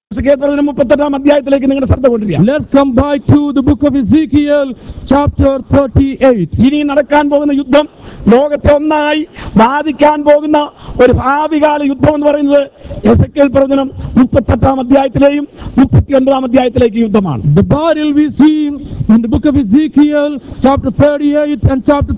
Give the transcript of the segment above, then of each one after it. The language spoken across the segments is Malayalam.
എസെക്കിയേൽ മുപ്പത്തെട്ടാം അധ്യായത്തിലേക്ക് നിങ്ങളുടെ ശ്രദ്ധ കൊണ്ടുവരിക Let's come back to the book of Ezekiel, chapter 38. ഇനി നടക്കാൻ പോകുന്ന യുദ്ധം ലോകത്തെ ഒന്നായി ബാധിക്കാൻ പോകുന്ന ഒരു ഭാവികാല യുദ്ധം എന്ന് പറയുന്നത് എസക്കേൽ പ്രവചനം മുപ്പത്തെട്ടാം അധ്യായത്തിലെയും മുപ്പത്തി ഒൻപതാം അധ്യായത്തിലേക്ക് യുദ്ധമാണ് The battle we see in the book of Ezekiel, chapter 38 and chapter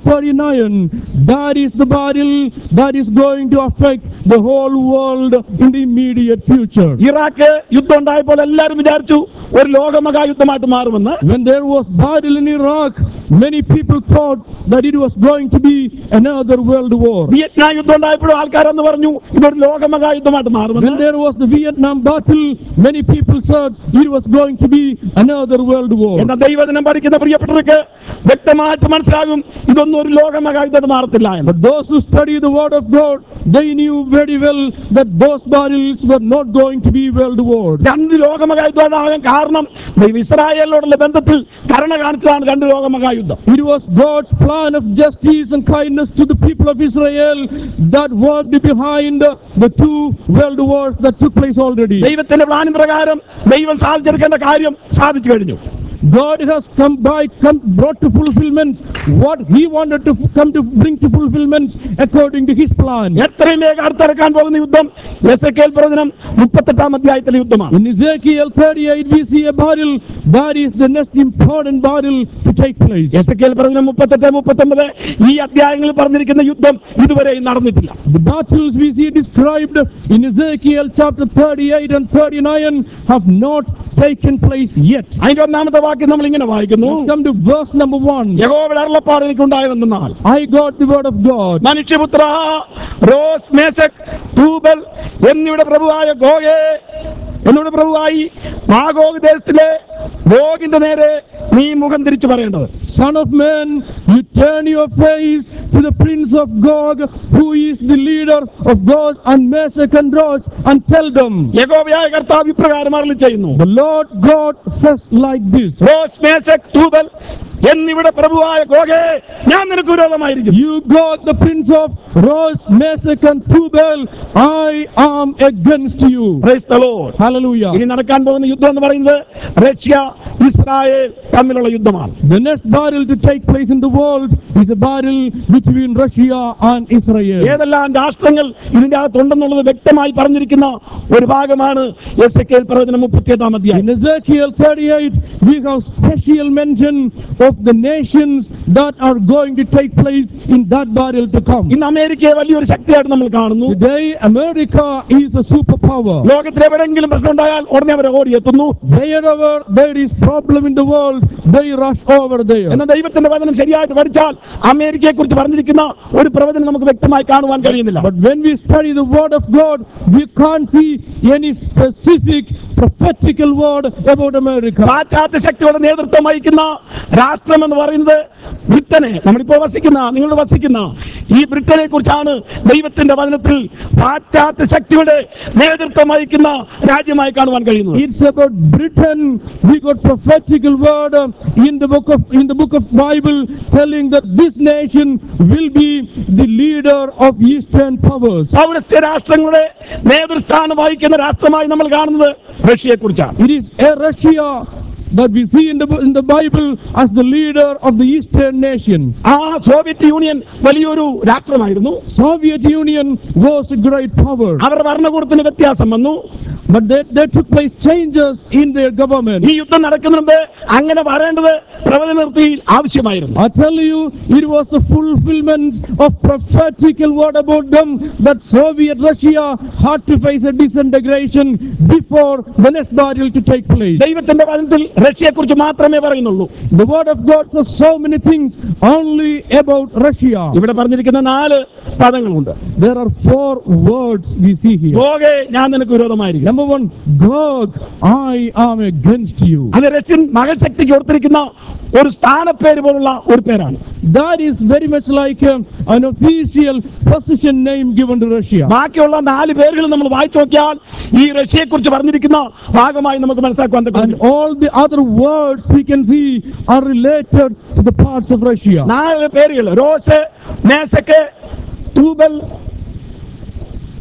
39, that is the battle that is going to affect the whole world in the immediate future. Iraq യുദ്ധം ഉണ്ടായപ്പോൾ എല്ലാവരും വിചാരിച്ചു ഒരു ലോകമഹായുദ്ധമായിട്ട് മാറുമെന്ന് When there was battle in Iraq, many people thought that it was going to be another world war. Vietnam യുദ്ധം ഉണ്ടായപ്പോഴും ആൾക്കാരെന്ന് പറഞ്ഞു ഇതൊരു ലോകമഹായുദ്ധമായിട്ട് When മാറുമെന്ന് there was the Vietnam battle, many people said it was going to be another world war. എന്ന ദൈവദിനം പഠിക്കുന്ന പ്രിയപ്പെട്ടവർക്ക് വ്യക്തമായിട്ട് മനസ്സിലാകും ഇതൊന്നും ഒരു ലോകമഹായുദ്ധമായിട്ട് മാറത്തില്ല എന്ന് But those who study the word of God, they knew very well that those battles were not going to be world wars. രണ്ട് ലോകമഹായുദ്ധമാകാൻ കാരണം ദൈവം ഇസ്രായേലിനോടുള്ള ബന്ധത്തിൽ കരുണ കാണിച്ചതാണ് രണ്ട് ലോകമഹായുദ്ധം It was God's plan of justice and kindness to the people of Israel that worked behind the two world wars that took place already. ദൈവത്തിന്റെ പ്ലാനും പ്രകാരം ദൈവം സാധിച്ചെടുക്കേണ്ട കാര്യം സാധിച്ചു കഴിഞ്ഞു God has come by, come, brought to fulfillment what He wanted to come to bring to fulfillment according to His plan. എത്രയും വേഗം അടുത്തിറക്കാൻ പോകുന്ന യുദ്ധം എസക്കേൽ പ്രവചനം മുപ്പത്തെട്ടാം അധ്യായത്തിലെ യുദ്ധമാണ് In Ezekiel 38, we see a battle that is the next important battle to take place. എസക്കേൽ പ്രവചനം മുപ്പത്തെട്ട് മുപ്പത്തൊമ്പത് ഈ അധ്യായങ്ങളിൽ പറഞ്ഞിരിക്കുന്ന യുദ്ധം ഇതുവരെയും നടന്നിട്ടില്ല The battles we see described in Ezekiel chapter 38 and 39 have not taken place yet. അതിന്റെ ഒന്നാമത്തെ വാക്യം നമ്മൾ ഇങ്ങനെ വായിക്കുന്നു Come to verse number 1. യഹോവയുടെ അരുളപ്പാട് എനിക്കുണ്ടായതെന്നാൽ I got the word of God. മനുഷ്യപുത്ര റോസ് മേസക് തൂബൽ എന്നിവിടെ പ്രഭുവായ ഗോഗേ എന്നിവിടെ പ്രഭുവായി മാഗോഗ് ദേശത്തിലെ ഗോഗിന്റെ നേരെ നീ മുഖം തിരിച്ചു പറയേണ്ടത് Son of man, you turn your face to the prince of Gog, who is the leader of Gog and Meshach and Rosh, and tell them, യഹോവയായ കർത്താവ് ഇപ്രകാരം അരളി ചെയ്യുന്നു The Lord God says like this. Rosh Meshech Tubal എന്നിവിടെ പ്രഭുവായ ഗോഗേ ഞാൻ നിനക്ക് വിരോധമായിരിക്കും You God, the prince of Rosh, Meshach and Tubal, I am against you. Praise the Lord. Hallelujah. ഇനി നടക്കാൻ പോകുന്ന യുദ്ധം എന്ന് പറയുന്നത് റഷ്യ ഇസ്രായേൽ തമ്മിലുള്ള യുദ്ധമാണ് The next battle to take place in the world is a battle between Russia and Israel. ഏതെല്ലാം രാഷ്ട്രങ്ങൾ ഇതിന്റെ അകത്തുണ്ടെന്നുള്ളത് വ്യക്തമായി പറഞ്ഞിരിക്കുന്ന ഒരു ഭാഗമാണ് എസ് എ കെൽ പ്രവചനം മുപ്പത്തിയെട്ടാം അധ്യായം In Ezekiel 38, we have special mention of the nations that are going to take place in that battle to come. ഇന്ന് അമേരിക്കയെ വലിയൊരു ശക്തിയായിട്ട് നമ്മൾ കാണുന്നു Today, America is a superpower. ലോകത്തിൽ എവിടെയെങ്കിലും പ്രശ്നം ഉണ്ടായാൽ ഉടനെ അവർ ഓടിയെത്തുന്നു Wherever there is problem in the world, they rush over there. എന്നാൽ ദൈവത്തിന്റെ വചനം ശരിയായിട്ട് പഠിച്ചാൽ അമേരിക്കയെ കുറിച്ച് പറഞ്ഞിരിക്കുന്ന ഒരു പ്രവചനം നമുക്ക് വ്യക്തമായി കാണുവാൻ കഴിയുന്നില്ല But when we study the word of God, we can't see any specific prophetical word about America. പാശ്ചാത്യ ശക്തിയുടെ നേതൃത്വം വഹിക്കുന്ന രാഷ്ട്രം എന്ന് പറയുന്നത് ബ്രിട്ടനെ നമ്മളിപ്പോൾ വസിക്കുന്ന നിങ്ങൾ വസിക്കുന്ന ഈ ബ്രിട്ടനെ കുറിച്ചാണ് ദൈവത്തിന്റെ വചനത്തിൽ പാശ്ചാത്യ ശക്തിയുടെ നേതൃത്വം വഹിക്കുന്ന രാജ്യമായി കാണുവാൻ കഴിയുന്നത് It's about Britain. We got prophetical word uh, in the book of in the book of Bible telling that this nation will be the leader of Eastern powers. പൗരസ്ത്യ രാഷ്ട്രങ്ങളുടെ നേതൃസ്ഥാനം വഹിക്കുന്ന രാഷ്ട്രമായി നമ്മൾ കാണുന്നത് റഷ്യയെ കുറിച്ചാണ് It is a Russia that we see in the in the Bible as the leader of the Eastern nations. ആ സോവിയറ്റ് യൂണിയൻ വലിയൊരു രാഷ്ട്രമായിരുന്നു Soviet Union was a great power, അവരുടെ ഭരണകൂടത്തിന് വ്യത്യാസം വന്നു but there, there took place changes in their government. ഈ യുദ്ധം നടക്കുന്നതിന് അങ്ങനെ വരേണ്ടത് പ്രവചനത്തിൽ ആവശ്യമായിരുന്നു I tell you, it was the fulfillment of prophetical word about them that Soviet Russia had to face a disintegration before the next battle to take place. ദൈവത്തിന്റെ വചനത്തിൽ റഷ്യയെ കുറിച്ച് മാത്രമേ പറയുന്നുള്ളൂ The word of God says so many things only about Russia. ഇവിടെ പറഞ്ഞിരിക്കുന്ന നാല് പദങ്ങളുണ്ട് There are four words we see here. ഗോഗെ ഞാൻ നിനക്ക് വിരോധമായിരിക്കും Number one, Gog, I am against you. അത് റഷ്യൻ മകശക്തിക്ക് കൊടുത്തിരിക്കുന്ന ഒരു സ്ഥാനപ്പേര് പോലുള്ള ഒരു പേരാണ് That is very much like um, an official position name given to Russia. ബാക്കിയുള്ള നാല് പേരുകൾ നമ്മൾ വായിച്ചു നോക്കിയാൽ ഈ റഷ്യയെ കുറിച്ച് പറഞ്ഞിരിക്കുന്ന ഭാഗമായി നമുക്ക് മനസ്സിലാക്കാൻ And പറ്റും all the other words we can see are related to the parts of Russia. നാല് പേരുകൾ Rosh Meshech Tubal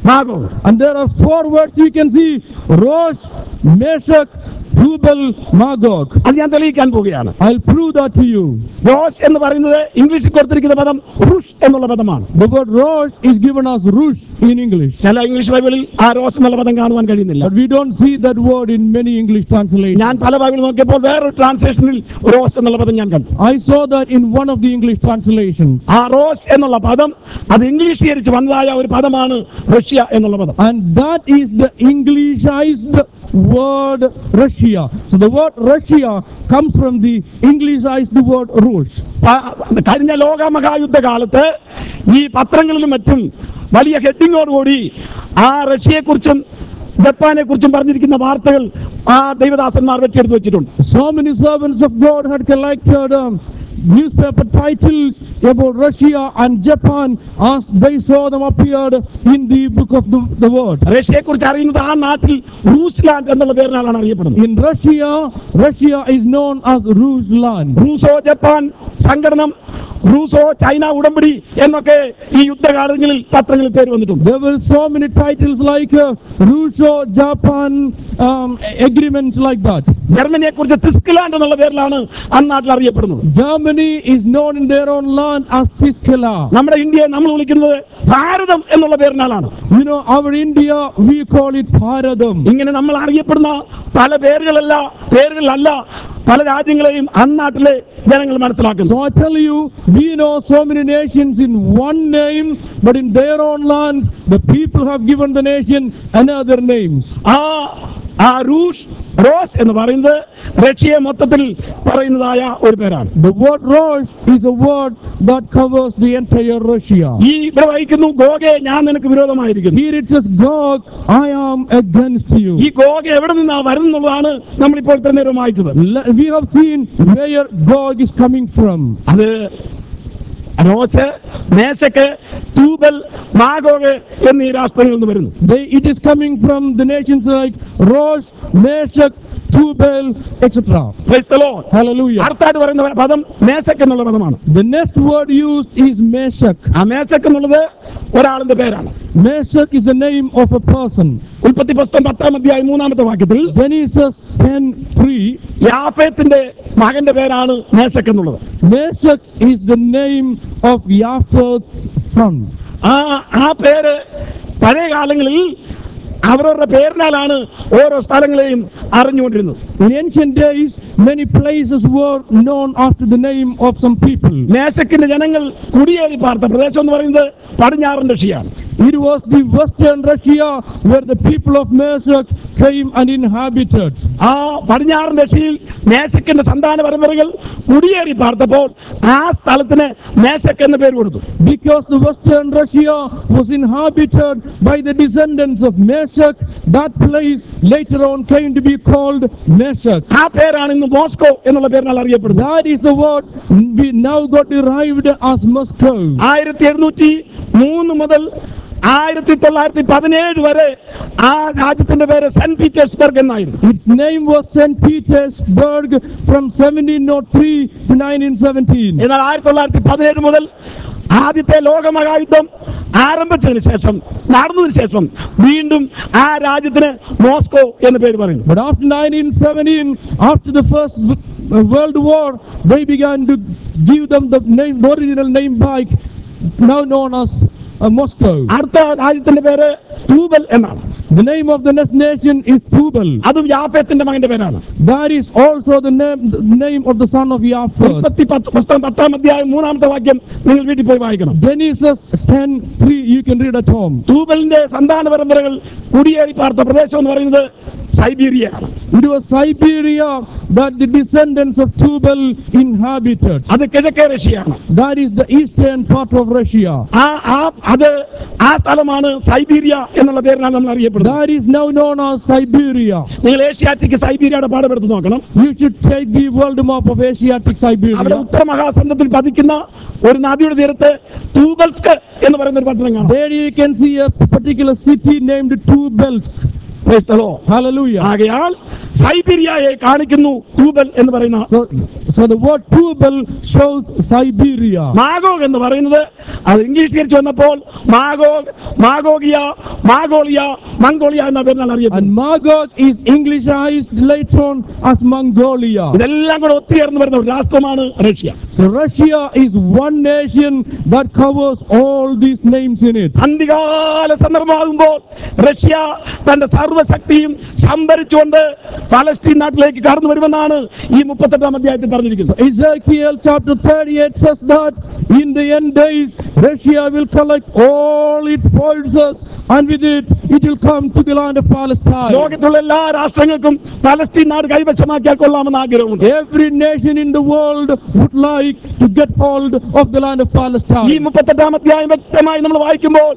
Magog And there are four words you can see Rosh, Meshach, Tubal, Magog. അത് ഞാൻ തെളിയിക്കാൻ പോവുകയാണ് I'll prove that to you. റോഷ് എന്ന് പറയുന്നത് ഇംഗ്ലീഷിൽ കൊടുത്തിരിക്കുന്ന പദം റുഷ് എന്നുള്ള പദമാണ് The word Rosh is given as Rush in English. ചില ഇംഗ്ലീഷ് ബൈബിളിൽ ആ റോഷ് എന്നുള്ള പദം കാണുവാൻ കഴിയുന്നില്ല But we don't see that word in many English translations. ഞാൻ പല ബൈബിൾ നോക്കിയപ്പോൾ വേറൊരു ട്രാൻസ്ലേഷനിൽ റോസ് എന്നുള്ള പദം ഞാൻ കണ്ടു I saw that in one of the English translations. ആ റോസ് എന്നുള്ള പദം അത് ഇംഗ്ലീഷീകരിച്ച് വന്നതായ ഒരു പദമാണ് റഷ്യ എന്നുള്ള പദം And that is the Englishized word Russia. So the word Russia comes from the Englishized word Rush. പ- കഴിഞ്ഞ ലോകമഹായുദ്ധ കാലത്ത് ഈ പത്രങ്ങളിലും മറ്റും വലിയ ഹെഡിങ്ങോടുകൂടി ആ റഷ്യയെക്കുറിച്ചും ജപ്പാനെ കുറിച്ചും പറഞ്ഞിരിക്കുന്ന വാർത്തകൾ ആ ദൈവദാസന്മാർ വെച്ചെടുത്ത് വെച്ചിട്ടുണ്ട് So many servants of God had collected um, newspaper titles about Russia and Japan as they saw them appeared in the book of the, the word. റഷ്യയെക്കുറിച്ച് അറിയുന്നത് ആ നാട്ടിൽ റൂസ്ലാൻഡ് എന്നുള്ള പേരിനാലാണ് അറിയപ്പെടുന്നത് In Russia, Russia is known as Rusland. Russo Japan സംഘടനം റൂസോ ചൈന ഉടമ്പടി എന്നൊക്കെ ഈ യുദ്ധകാലങ്ങളിൽ പത്രങ്ങളിൽ പേര് വന്നിട്ടുണ്ട് There were so many titles like uh, Russo, Japan, um, agreements like that. ജർമ്മനിയെ കുറിച്ച് തിസ്കിലാൻഡ് എന്നുള്ള പേരിലാണ് അന്നാട്ടിൽ അറിയപ്പെടുന്നത് Germany is known in their own land as Tiskala. നമ്മുടെ ഇന്ത്യയെ നമ്മൾ വിളിക്കുന്നത് ഭാരതം എന്നുള്ള പേരിനാലാണ് You know, our India, we call it Bharadam. ഇങ്ങനെ നമ്മൾ അറിയപ്പെടുന്ന പല പേരുകളല്ല പേരുകളിലല്ല പല രാജ്യങ്ങളെയും അന്നാട്ടിലെ ജനങ്ങൾ മനസ്സിലാക്കുന്നു So I tell you, we know so many nations in one name, but in their own land, the people have given the nation another names. ആ ആ റൂഷ് റോസ് എന്ന് പറയുന്നത് റഷ്യയെ മൊത്തത്തിൽ പറയുന്നതായ ഒരു പേരാണ് The word Rosh is a word that covers the entire Russia. ഈ ഇവിടെ വായിക്കുന്നു ഗോഗെ ഞാൻ നിനക്ക് വിരോധമായിരിക്കുന്നു Here it says, Gog, I am against you. ഈ ഗോഗ എവിടെ നിന്നാ വരുന്നുള്ളതാണ് നമ്മൾ ഇപ്പോൾ ഇത്ര നേരം വായിച്ചത് Le- We have seen where Gog is coming from. അത് റോസ് മേശക്ക് തൂബൽ മാഗോഗ് എന്നീ രാഷ്ട്രങ്ങളിൽ നിന്ന് വരുന്നു They, it is coming from the nations like Rosh, Meshach, Tubal, etc. Praise the Lord. Hallelujah. അടുത്തായിട്ട് പറയുന്ന പദം മേശക്ക് എന്നുള്ള പദമാണ് The next word used is Meshach. ആ മേശക്ക് എന്നുള്ളത് ഒരാളിന്റെ പേരാണ് Meshach is the name of a person. ഉൽപ്പത്തി പുസ്തകം പത്താം അധ്യായം മൂന്നാമത്തെ വാക്യത്തിൽ Genesis 10 3. യാഫേത്തിന്റെ മകന്റെ പേരാണ് മേശക്ക് എന്നുള്ളത് Meshach is the name of Japheth's son. ആ ആ പേര് പഴയ കാലങ്ങളിൽ അവരവരുടെ പേരിനാലാണ് ഓരോ സ്ഥലങ്ങളെയും അറിഞ്ഞുകൊണ്ടിരുന്നത് In ancient days, many places were known after the name of some people. മേശക്കിന്റെ ജനങ്ങൾ കുടിയേറി പാർത്ത പ്രദേശം എന്ന് പറയുന്നത് പടിഞ്ഞാറൻ റഷ്യയാണ് It was the western Russia where the people of Meshach came and inhabited. ആ പടിഞ്ഞാറൻ റഷ്യയിൽ മേശക്കിന്റെ സന്താന പരമ്പരകൾ കുടിയേറി പാർത്തപ്പോൾ ആ സ്ഥലത്തിന് മേശക്ക് എന്ന പേര് കൊടുത്തു Because the western Russia was inhabited by the descendants of Meshach, that place later on came to be called Meshach. ആ പേരാണ് ഇന്ന് മോസ്കോ എന്നുള്ള പേരിനാൽ അറിയപ്പെടുന്നത് That is the word we now got derived as Moscow. ആയിരത്തി എഴുന്നൂറ്റി മൂന്ന് മുതൽ ആയിരത്തി തൊള്ളായിരത്തി പതിനേഴ് വരെ ആ രാജ്യത്തിന്റെ പേര് സെന്റ് പീറ്റേഴ്സ്ബർഗ് എന്നായിരുന്നു Its name was St. Petersburg from 1703 to 1917. എന്നാൽ ആയിരത്തി തൊള്ളായിരത്തി പതിനേഴ് മുതൽ ആദ്യത്തെ ലോകമഹായുദ്ധം ആരംഭിച്ചതിന് ശേഷം നടന്നതിന് ശേഷം വീണ്ടും ആ രാജ്യത്തിന് മോസ്കോ എന്ന് പേര് പറയുന്നു But after 1917, after the first w- World War, they began to give them the name, the original name back, now known as uh, Moscow. അടുത്ത രാജ്യത്തിന്റെ പേര് തൂബൽ എന്നാണ് The name of the next nation is Tubal. അതും യാഫേത്തിന്റെ മകന്റെ പേരാണ് That is also the name, the name of the son of Japheth. ഉൽപ്പത്തി പത്ത് പുസ്തകം പത്താം അധ്യായം മൂന്നാമത്തെ വാക്യം നിങ്ങൾ വീട്ടിൽ പോയി വായിക്കണം Genesis 10 3, you can read at home. തൂബലിന്റെ സന്താന പരമ്പരകൾ കുടിയേറി പാർത്ത പ്രദേശം എന്ന് പറയുന്നത് സൈബീരിയയാണ് It was Siberia that the descendants of Tubal inhabited. അത് കിഴക്കേ റഷ്യയാണ് That is the eastern part of Russia. ആ ആ അത് ആ സ്ഥലമാണ് സൈബീരിയ എന്നുള്ള പേരിലാണ് നമ്മൾ അറിയപ്പെടുന്നത് That is now known as Siberia. നിങ്ങൾ ഏഷ്യാറ്റിക് സൈബീരിയയുടെ പാഠമെടുത്ത് നോക്കണം You should take the world map of Asiatic അവിടെ Siberia. ഉത്തരമഹാസമുദ്രത്തിൽ പതിക്കുന്ന ഒരു നദിയുടെ തീരത്ത് തൂബൽസ്ക് എന്ന് പറയുന്ന ഒരു പട്ടണം കാണാം There you can see a particular city named Tubelsk. Praise the Lord. Hallelujah. ആകയാൽ സൈബീരിയയെ കാണിക്കുന്നു തൂബൽ എന്ന് പറയുന്ന So, so So the word Tubal shows Siberia. Magog എന്ന് പറയുന്നത് അത് ഇംഗ്ലീഷീകരിച്ച് വന്നപ്പോൾ മാഗോഗ് മാഗോഗിയ മാഗോളിയ മംഗോളിയ എന്ന പേരിലാണ് അറിയപ്പെടുന്നത് And Magog is Englishized later on as Mongolia. ഇതെല്ലാം കൂടെ ഒത്തുചേർന്ന് വരുന്ന ഒരു രാഷ്ട്രമാണ് Russia So Russia is one nation that covers all these names in it. അന്തികാല സന്ദർഭമാകുമ്പോൾ റഷ്യ തന്റെ സർവ്വശക്തിയും സംഭരിച്ചുകൊണ്ട് പലസ്തീൻ നാട്ടിലേക്ക് കടന്നു വരുമെന്നാണ് ഈ മുപ്പത്തെട്ടാം അധ്യായത്തിൽ പറഞ്ഞിരിക്കുന്നത് Ezekiel chapter 38 says that in the end days Russia will collect all its forces and with it it will come to the land of Palestine. ലോകത്തുള്ള എല്ലാ രാഷ്ട്രങ്ങൾക്കും പലസ്തീൻ നാട് കൈവശമാക്കിയാൽ കൊള്ളാമെന്ന് ആഗ്രഹമുണ്ട് Every nation in the world would like to get hold of the land of ഈ Palestine. മുപ്പത്തെട്ടാം അധ്യായം വ്യക്തമായി നമ്മൾ വായിക്കുമ്പോൾ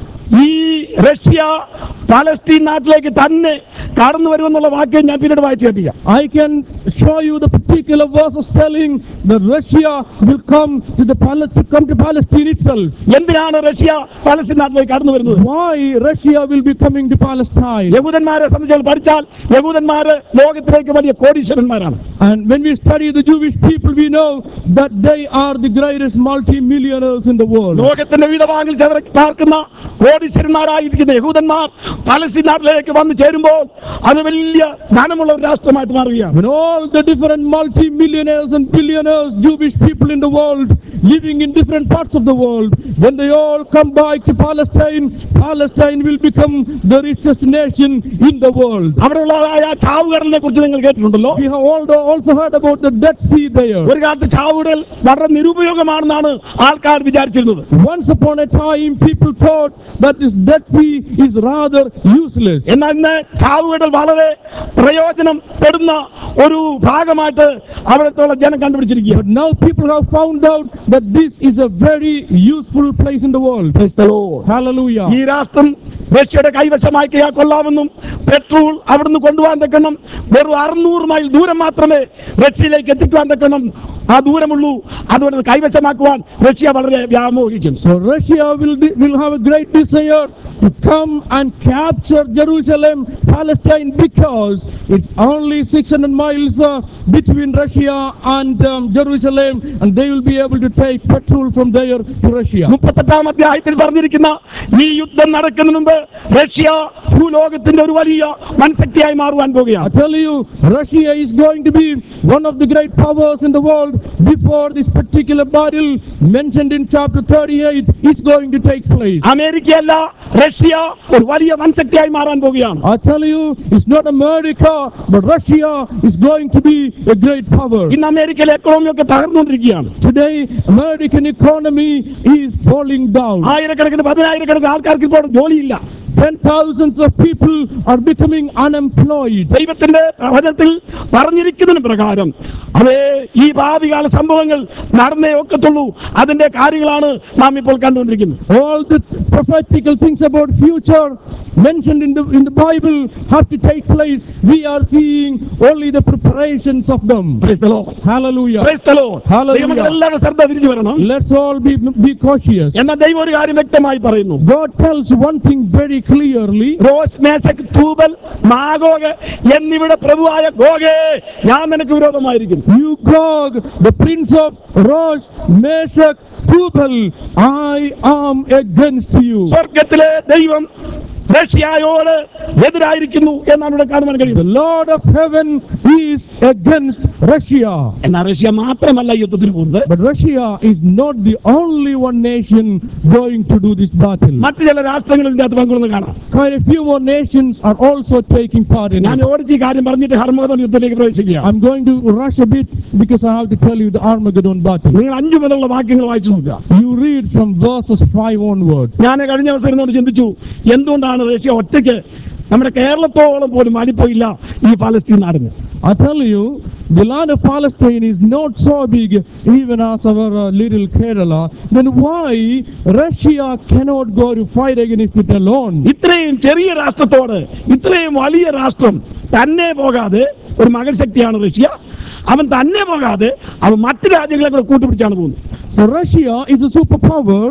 ഈ റഷ്യ പലസ്തീൻ നാട്ടിലേക്ക് തന്നെ കടന്നു വരുമെന്നുള്ള വാക്യം ഞാൻ പിന്നീട് വായിച്ചു കേൾപ്പിക്കാം I can show you the particular verses telling that Russia will come to the Palestine, come to Palestine itself. എന്തിനാണ് റഷ്യ പലസ്തീൻ നാട്ടിലേക്ക് കടന്നു വരുന്നത് Why Russia will be coming to Palestine? യഹൂദന്മാരെ സംബന്ധിച്ച് പഠിച്ചാൽ യഹൂദന്മാര് ലോകത്തിലേക്ക് വലിയ കോടീശ്വരന്മാരാണ് And when we study the Jewish people, we know that they are the greatest multi-millionaires in the world. ലോകത്തിന്റെ വിവിധ ഭാഗങ്ങളിൽ ചെതറി പാർക്കുന്ന കോടീശ്വരന്മാരായിരിക്കുന്ന യഹൂദന്മാർ പലസ്തീൻ നാട്ടിലേക്ക് വന്നു ചേരുമ്പോൾ അത് വലിയ ധനമുള്ള ഒരു രാഷ്ട്രമായിട്ട് മാറുകയാണ് When all the different multi-millionaires and billionaires, Jewish people in the world, living in different parts of the world, when they all come back to Palestine, Palestine will become the richest nation in the world. അവിടെയുള്ളതായ ചാവുകടലിനെ കുറിച്ച് നിങ്ങൾ കേട്ടിട്ടുണ്ടല്ലോ We have also also heard about the Dead Sea there. ഒരു കാലത്ത് ചാവുകടൽ വളരെ നിരുപയോഗമാണെന്നാണ് ആൾക്കാർ വിചാരിച്ചിരുന്നത് Once upon a time, people thought that this Dead Sea is rather useless. എന്നാൽ ഇന്ന് ചാവുകടൽ വളരെ പ്രയോജനം പെടുന്ന ഒരു ഭാഗമായിട്ട് അവിടത്തുള്ള ജനം കണ്ടുപിടിച്ചിരിക്കുക But now people have found out that this is a very useful place in the world. Hallelujah. ഈ രാഷ്ട്രം റഷ്യയുടെ കൈവശമാക്കിയാൽ കൊള്ളാമെന്നും പെട്രോൾ അവിടുന്ന് കൊണ്ടുപോകാൻ തക്കണം വെറും അറുന്നൂറ് മൈൽ ദൂരം മാത്രമേ റഷ്യയിലേക്ക് എത്തിക്കുവാൻ തക്കണം ആ ദൂരമുള്ളൂ അതുകൊണ്ട് ഇത് കൈവശമാക്കുവാൻ റഷ്യ വളരെ വ്യാമോഹിക്കുന്നു So Russia will, de- will have a great desire to come and capture Jerusalem, Palestine, because it's only 600 miles uh, between Russia and um, Jerusalem, and they will be able to take petrol from there to Russia. മുപ്പത്തെട്ടാം അധ്യായത്തിൽ പറഞ്ഞിരിക്കുന്ന ഈ യുദ്ധം നടക്കുന്നതിന് മുമ്പ് റഷ്യ ഭൂലോകത്തിന്റെ ഒരു വലിയ വൻശക്തിയായി മാറുവാൻ I പോകുകയാണ് tell you, Russia is going to be one of the great powers in the world before this particular battle mentioned in chapter 38 is going to take place. അമേരിക്കയല്ല റഷ്യ ഒരു വലിയ വൻശക്തിയായി മാറാൻ പോവുകയാണ് I tell you, it's not America, but Russia is going to be a great power. ഇന്ന് അമേരിക്കയിലെ എക്കണോമി ഒക്കെ തകർന്നുകൊണ്ടിരിക്കുകയാണ് Today, American economy is falling down. ആയിരക്കണക്കിന് പതിനായിരക്കണക്കിന് ആൾക്കാർക്ക് ഇപ്പോൾ ജോലിയില്ല Ten thousands of people are becoming unemployed. ദൈവത്തിന്റെ വചനത്തിൽ പറഞ്ഞിരിക്കുന്നതിന് പ്രകാരം അതേ ഈ ഭാവികാല സംഭവങ്ങൾ നടന്നേ ഒക്കത്തുള്ളൂ അതിന്റെ കാര്യങ്ങളാണ് നാം ഇപ്പോൾ കണ്ടുകൊണ്ടിരിക്കുന്നത് All the prophetical things about future mentioned in the in the Bible have to take place. We are seeing only the preparations of them. Praise the Lord. Hallelujah. Praise the Lord. Hallelujah. ദൈവമക്കൾ എല്ലാവരും ശ്രദ്ധ തിരിച്ചു വരണം Let's all be be cautious. എന്നാൽ ദൈവം ഒരു കാര്യം വ്യക്തമായി പറയുന്നു God tells one thing very clearly. Rosh Meshech Tubal Magog എന്നിവിടെ പ്രഭുവായ ഗോഗേ ഞാൻ നിനക്ക് വിരോധമായിരിക്കുന്നു You Gog, the prince of Rosh, Meshach, Tubal, I am against you. സ്വർഗത്തിലെ ദൈവം റഷ്യയോട് എതിരായിരിക്കുന്നു എന്നാണ് ഇവിടെ കാണുവാൻ The കഴിയുന്നത് Lord of heaven is against Russia. എന്നാൽ റഷ്യ മാത്രമല്ല ഈ യുദ്ധത്തിന് പോകുന്നത് But Russia is not the only one nation going to do this battle. മറ്റു ചില രാഷ്ട്രങ്ങളിൽ ഇതിന്റെ അകത്ത് പങ്കുവെന്ന് കാണാം Quite a few more nations are also taking part in ഞാൻ it. ഓടിച്ച് ഈ കാര്യം പറഞ്ഞിട്ട് ഹർമോദൻ യുദ്ധത്തിലേക്ക് പ്രവേശിക്കുക I'm going to rush a bit because I have to tell you the Armageddon battle. നിങ്ങൾ അഞ്ചു മുതലുള്ള വാക്യങ്ങൾ വായിച്ചു നോക്കുക You read from verses 5 onwards. ഞാൻ കഴിഞ്ഞ ദിവസം ഇരുന്നോട് ചിന്തിച്ചു എന്തുകൊണ്ടാണ് റഷ്യ ഒറ്റയ്ക്ക് നമ്മുടെ കേരളത്തോളം പോലും അടിപ്പോയില്ല ഈ പലസ്തീൻ നാടിന് I tell you, the land of Palestine is not so big even as our uh, little Kerala. Then why Russia cannot go to fight against it alone? ഇത്രയും ചെറിയ രാഷ്ട്രത്തോട് ഇത്രയും വലിയ രാഷ്ട്രം തന്നെ പോകാതെ ഒരു മകൾ ശക്തിയാണ് റഷ്യ അവൻ തന്നെ പോകാതെ അവൻ മറ്റു രാജ്യങ്ങളെ കൂടെ കൂട്ടുപിടിച്ചാണ് പോകുന്നത് So Russia is a superpower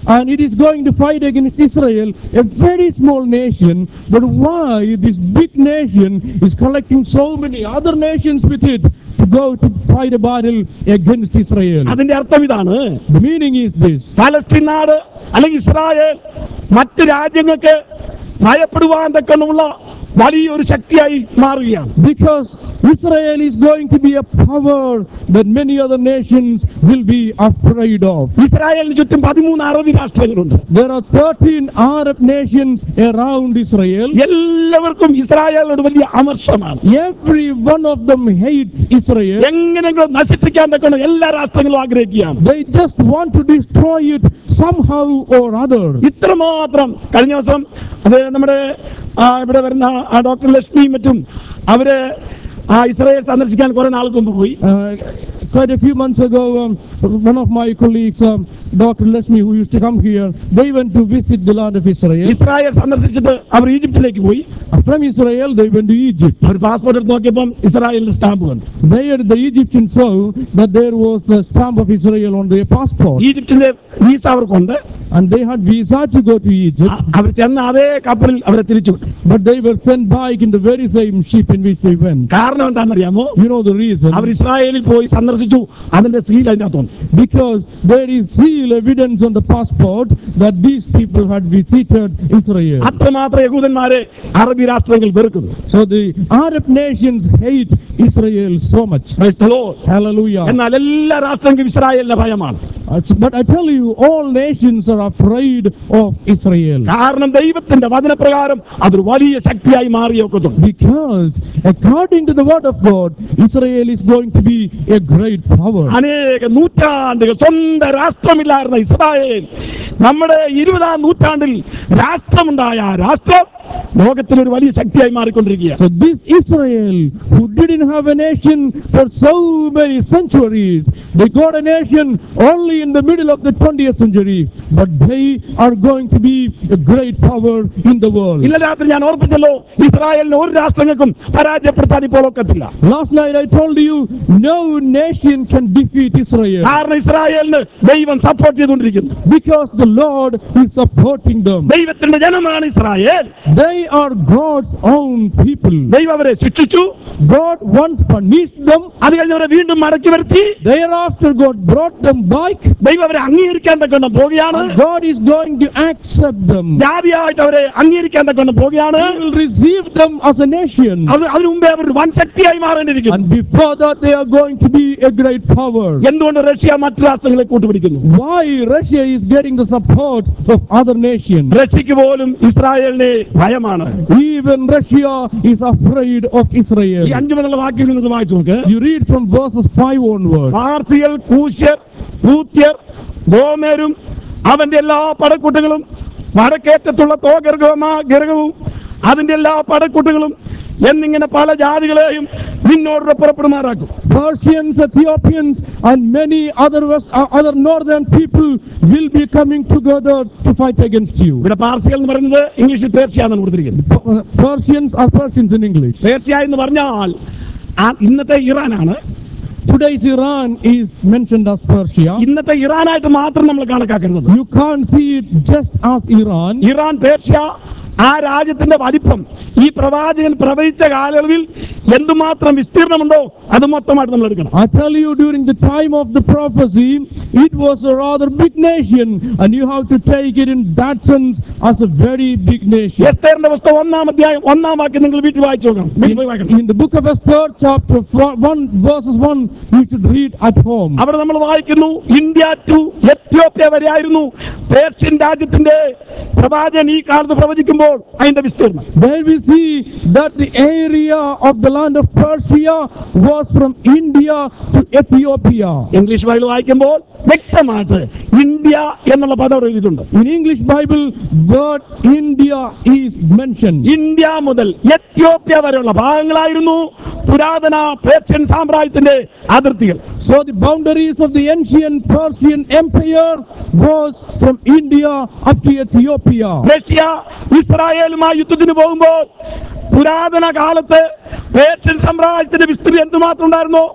and it is going to fight against Israel, a very small nation. But why this big nation is collecting so many other nations with it to go to fight a battle against Israel? അതിന്റെ അർത്ഥം ഇതാണ് The meaning is this. Palestine നാട് അല്ലെങ്കിൽ ഇസ്രായേൽ മറ്റ് രാജ്യങ്ങൾക്ക് ഭയപ്പെടുവാൻ തക്കമുള്ള വലിയൊരു ശക്തിയായി മാറുകയാണ് Because Israel is going to be a power that many other nations will be afraid of. ഇസ്രായേലിന് ചുറ്റും പതിമൂന്ന് അറബി രാഷ്ട്രങ്ങളുണ്ട് There are 13 Arab nations around Israel. എല്ലാവർക്കും ഇസ്രായേലിനോട് വലിയ അമർഷമാണ് Every one of them hates Israel. എങ്ങനെയെങ്കിലും നശിപ്പിക്കാൻ തക്കണം എല്ലാ രാഷ്ട്രങ്ങളും ആഗ്രഹിക്കുകയാണ് They just want to destroy it somehow or other. ഇത്രമാത്രം കഴിഞ്ഞ ദിവസം അത് നമ്മുടെ ആ, ഇവിടെ വരുന്ന ആ ഡോക്ടർ ലക്ഷ്മിയും മറ്റും അവര് ആ ഇസ്രായേൽ സന്ദർശിക്കാൻ കുറെ നാൾക്ക് മുമ്പ് പോയി Uh, quite a few months ago, um, one of my colleagues, um, Dr. Lesmi, who used to come here, they went to visit the land of Israel. Israel സന്ദർശിച്ചിട്ട് അവർ ഈജിപ്തിലേക്ക് പോയി From Israel, they went to Egypt. അവർ പാസ്പോർട്ട് എടുത്ത് നോക്കിയപ്പം ഇസ്രായേലിന്റെ സ്റ്റാമ്പ് കണ്ടു There, the Egyptians saw that there was a stamp of Israel on their passport, ഈജിപ്തിന്റെ വീസ അവർക്കുണ്ട് and they had visa to go to Egypt, അ- അവർ ചെന്ന അതേ കപ്പലിൽ അവരെ തിരിച്ചു വിട്ടു but they were sent back in the very same ship in which they went. കാരണം എന്താണെന്നറിയാമോ You know the reason? അവർ ഇസ്രായേലിൽ പോയി സന്ദർശിച്ചു അതിന്റെ സീൽ അതിന്റെ അകത്തുണ്ട് Because there is seal evidence on the passport that these people had visited Israel. അത്രമാത്രം യഹൂദന്മാരെ അറബി രാഷ്ട്രങ്ങൾ വെറുക്കുന്നു So the Arab nations hate Israel so much. Praise the Lord. Hallelujah. എന്നാൽ എല്ലാ രാഷ്ട്രങ്ങൾക്കും ഇസ്രായേലിന്റെ ഭയമാണ് Uh, But I tell you, all nations are afraid of Israel. കാരണം ദൈവത്തിന്റെ വചനപ്രകാരം അതൊരു വലിയ ശക്തിയായി മാറിയൊക്കത്തുള്ളൂ Because according to the word of God, Israel is going to be a great power. അനേക നൂറ്റാണ്ടുകൾ സ്വന്തം രാഷ്ട്രമില്ലായിരുന്ന ഇസ്രായേൽ നമ്മുടെ ഇരുപതാം നൂറ്റാണ്ടിൽ രാഷ്ട്രമുണ്ടായ ആ രാഷ്ട്രം ലോകത്തിൽ ഒരു വലിയ ശക്തിയായി മാറിക്കൊണ്ടിരിക്കുകയാണ് So this Israel, who didn't have a nation for so many centuries, they got a nation only in the middle of the 20th century, but they are going to be a great power in the world. ഇല്ല രാത്രി ഞാൻ ഓർപ്പിച്ചല്ലോ ഇസ്രായേലിന് ഒരു രാഷ്ട്രങ്ങൾക്കും പരാജയപ്പെടുത്താൻ ഇപ്പോൾ ഒക്കത്തില്ല Last night I told you, no nation can defeat Israel കാരണം ഇസ്രായേലിന് ദൈവം സപ്പോർട്ട് ചെയ്തുകൊണ്ടിരിക്കുന്നു because the Lord is supporting them. ദൈവത്തിന്റെ ജനമാണ് Israel They are God's own people. ദൈവം അവരെ ശിക്ഷിച്ചു God once punished them, അത് കഴിഞ്ഞവരെ വീണ്ടും മടക്കി വരുത്തി thereafter God brought them back. ദൈവം അവരെ അംഗീകരിക്കാൻ തക്കൊണ്ട് പോവുകയാണ് God is going to accept them. ജാതിയായിട്ട് അവരെ അംഗീകരിക്കാൻ തക്കൊണ്ട് പോവുകയാണ് He will receive them as a nation. അത് അതിനു മുമ്പേ അവർ ഒരു വൻ ശക്തിയായി മാറേണ്ടിയിരിക്കുന്നു And before that, they are going to be a great power. എന്തുകൊണ്ട് റഷ്യ മറ്റു രാഷ്ട്രങ്ങളെ കൂട്ടുപിടിക്കുന്നു Why Russia is getting the support of other nations? റഷ്യക്ക് പോലും ഇസ്രായേലിനെ ഭയമാണ് Even Russia is afraid of ഈ Israel. അഞ്ചു മുതലുള്ള വാക്യങ്ങൾ നിങ്ങൾ വായിച്ചു നോക്ക് You read from verses 5 onward. പാർസിയൽ കൂശ്യർ പൂത്യർ ഗോമേരും അവന്റെ എല്ലാ പടക്കൂട്ടുകളും വടക്കേറ്റത്തുള്ള തോഗർഗമാ ഗർഗവും അതിന്റെ എല്ലാ പടക്കൂട്ടുകളും എന്നിങ്ങനെ പല ജാതികളെയും നിന്നോട് പുറപ്പെടുമാറാക്കും Persians, Ethiopians, and many other west, uh, other northern people will be coming together to fight against you. ഇവിടെ പാർസികൾ എന്ന് പറയുന്നത് ഇംഗ്ലീഷിൽ പേർഷ്യ എന്നാണ് കൊടുത്തിരിക്കുന്നത് Uh, Persians are Persians in English. Persia എന്ന് പറഞ്ഞാൽ ആ ഇന്നത്തെ ഇറാനാണ് Today's Iran is mentioned as Persia. ഇന്നത്തെ ഇറാനായിട്ട് മാത്രം നമ്മൾ കണക്കാക്കരുത് You can't see it just as Iran. Iran Persia ആ രാജ്യത്തിന്റെ വലിപ്പം ഈ പ്രവാചകൻ പ്രവചിച്ച കാലയളവിൽ എന്തുമാത്രം വിസ്തീർണമുണ്ടോ അത് മൊത്തമായിട്ട് നമ്മൾ എടുക്കണം I tell you, during the time of the prophecy, it was a rather big nation, and you have to take it in that sense as a very big nation. എസ്തേറിന്റെ പുസ്തകം ഒന്നാം അധ്യായം ഒന്നാം വാക്യം നിങ്ങൾ വീട്ടിൽ വായിച്ചു നോക്കണം വീട്ടിൽ പോയി വായിക്കണം In the book of Esther, chapter fo- 1, verses 1, you should read at home. അവിടെ നമ്മൾ വായിക്കുന്നു ഇന്ത്യ ടു എത്യോപ്യ വരെ ആയിരുന്നു പേർഷ്യൻ രാജ്യത്തിന്റെ പ്രവാചകൻ ഈ കാലത്ത് പ്രവചിക്കുമ്പോൾ അതിന്റെ വിസ്തീർണം There we see that the area of the land of Persia was from India to Ethiopia. English Bible വായിക്കുമ്പോൾ വ്യക്തമായിട്ട് ഇന്ത്യ എന്നുള്ള പദം അവിടെ എഴുതിയിട്ടുണ്ട് In English Bible, word India is mentioned. India മുതൽ എത്യോപ്യ വരെയുള്ള ഭാഗങ്ങളായിരുന്നു പുരാതന പേർഷ്യൻ സാമ്രാജ്യത്തിന്റെ അതിർത്തികൾ So the boundaries of the ancient Persian Empire was from India up to Ethiopia. Russia ഇസ്രായേലുമായി യുദ്ധത്തിന് പോകുമ്പോൾ പുരാതന കാലത്ത് പേർഷ്യൻ സാമ്രാജ്യത്തിന്റെ വിസ്തൃതി എന്തുമാത്രം ഉണ്ടായിരുന്നോ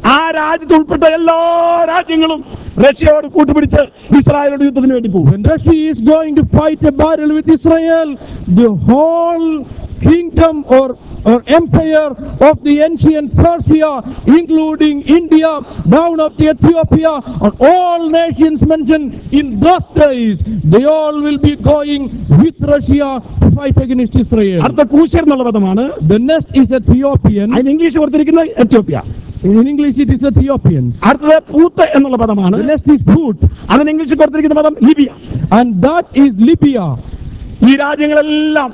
ആ രാജ്യത്ത് ഉൾപ്പെട്ട എല്ലാ രാജ്യങ്ങളും റഷ്യയോട് കൂട്ടുപിടിച്ച് ഇസ്രായേലോട് യുദ്ധത്തിന് വേണ്ടി പോകും When Russia is going to fight a battle with Israel, the whole kingdom or, or empire of the ancient Persia, including India, down up to Ethiopia, and all nations mentioned in those days, they all will be going with Russia to fight against Israel. അടുത്ത കൂശ്യർ എന്നുള്ള പദമാണ് The next is Ethiopian. അതിന് ഇംഗ്ലീഷ് കൊടുത്തിരിക്കുന്നത് Ethiopia In English, it is Ethiopian. അടുത്തത് പൂത്ത് എന്നുള്ള പദമാണ് The next is Put, അതിന് ഇംഗ്ലീഷ് കൊടുത്തിരിക്കുന്ന പദം Libya and that is Libya. ഈ രാജ്യങ്ങളെല്ലാം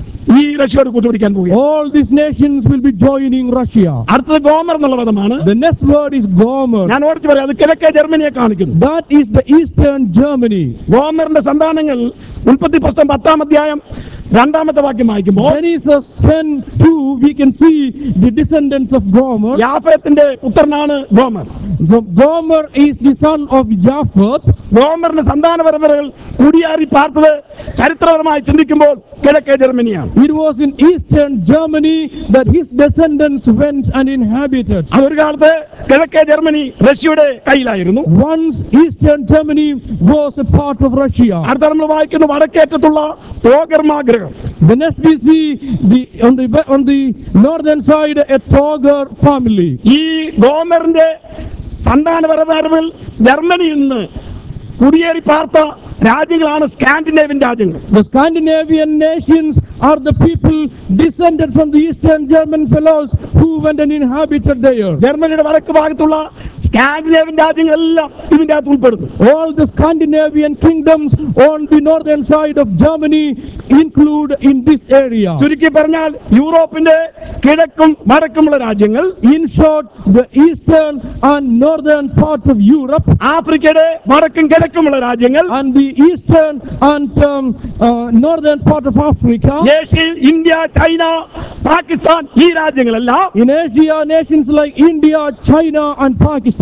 ഈ റഷ്യയോട് കൂട്ടുപിടിക്കാൻ പോകുക All these nations will be joining Russia. അടുത്തത് ഗോമർ എന്നുള്ള പദമാണ് The next word is Gomer. ഞാൻ ഓടിച്ചു പറയാം അത് കിഴക്കേ ജർമ്മനിയെ കാണിക്കുന്നു That is the eastern Germany. ഗോമറിന്റെ സന്താനങ്ങൾ ഉൽപ്പത്തി പുസ്തകം പത്താം അധ്യായം രണ്ടാമത്തെ വാക്യം വായിക്കുമ്പോൾ Genesis 10 2, we can see the descendants of Gomer. യാഫത്തിന്റെ പുത്രനാണ് ഗോമർ So Gomer is the son of Japheth. ഗോമറിന്റെ സന്താന പരമ്പരകൾ കുടിയേറി പാർത്തത് ചരിത്രപരമായി ചിന്തിക്കുമ്പോൾ കിഴക്കേ ജർമ്മനിയാണ് It was in eastern Germany that his descendants went and inhabited. അതൊരു കാലത്ത് കിഴക്കേ ജർമ്മനി റഷ്യയുടെ കയ്യിലായിരുന്നു Once eastern Germany was a part of Russia. അടുത്ത നമ്മൾ വായിക്കുന്ന വടക്കേറ്റത്തുള്ള തോഗർമാഗ്രഹം The next we see the on the on the northern side a Togar family. ഈ ഗോമറിന്റെ സന്താന പരമ്പരകൾ ജർമ്മനിയിൽ നിന്ന് കുടിയേറി പാർത്ത രാജ്യങ്ങളാണ് സ്കാൻഡിനേവ്യൻ രാജ്യങ്ങൾ The Scandinavian nations are the people descended from the Eastern German fellows who went and inhabited there. ജർമ്മനിയുടെ വടക്ക് ഭാഗത്തുള്ള സ്കാൻഡിനേവ്യൻ രാജ്യങ്ങളെല്ലാം ഇതിന്റെ അകത്ത് ഉൾപ്പെടുന്നു All the Scandinavian kingdoms on the northern side of Germany include in this area. ചുരുക്കി പറഞ്ഞാൽ യൂറോപ്പിന്റെ കിഴക്കും വടക്കുമുള്ള രാജ്യങ്ങൾ In short, the eastern and northern part of Europe ആഫ്രിക്കയുടെ വടക്കും കിഴക്കുമുള്ള രാജ്യങ്ങൾ and the eastern and um, uh, northern part of Africa. ഏഷ്യയിൽ ഇന്ത്യ ചൈന പാകിസ്ഥാൻ ഈ രാജ്യങ്ങളെല്ലാം In Asia, nations like India, China, and ഒരു Pakistan.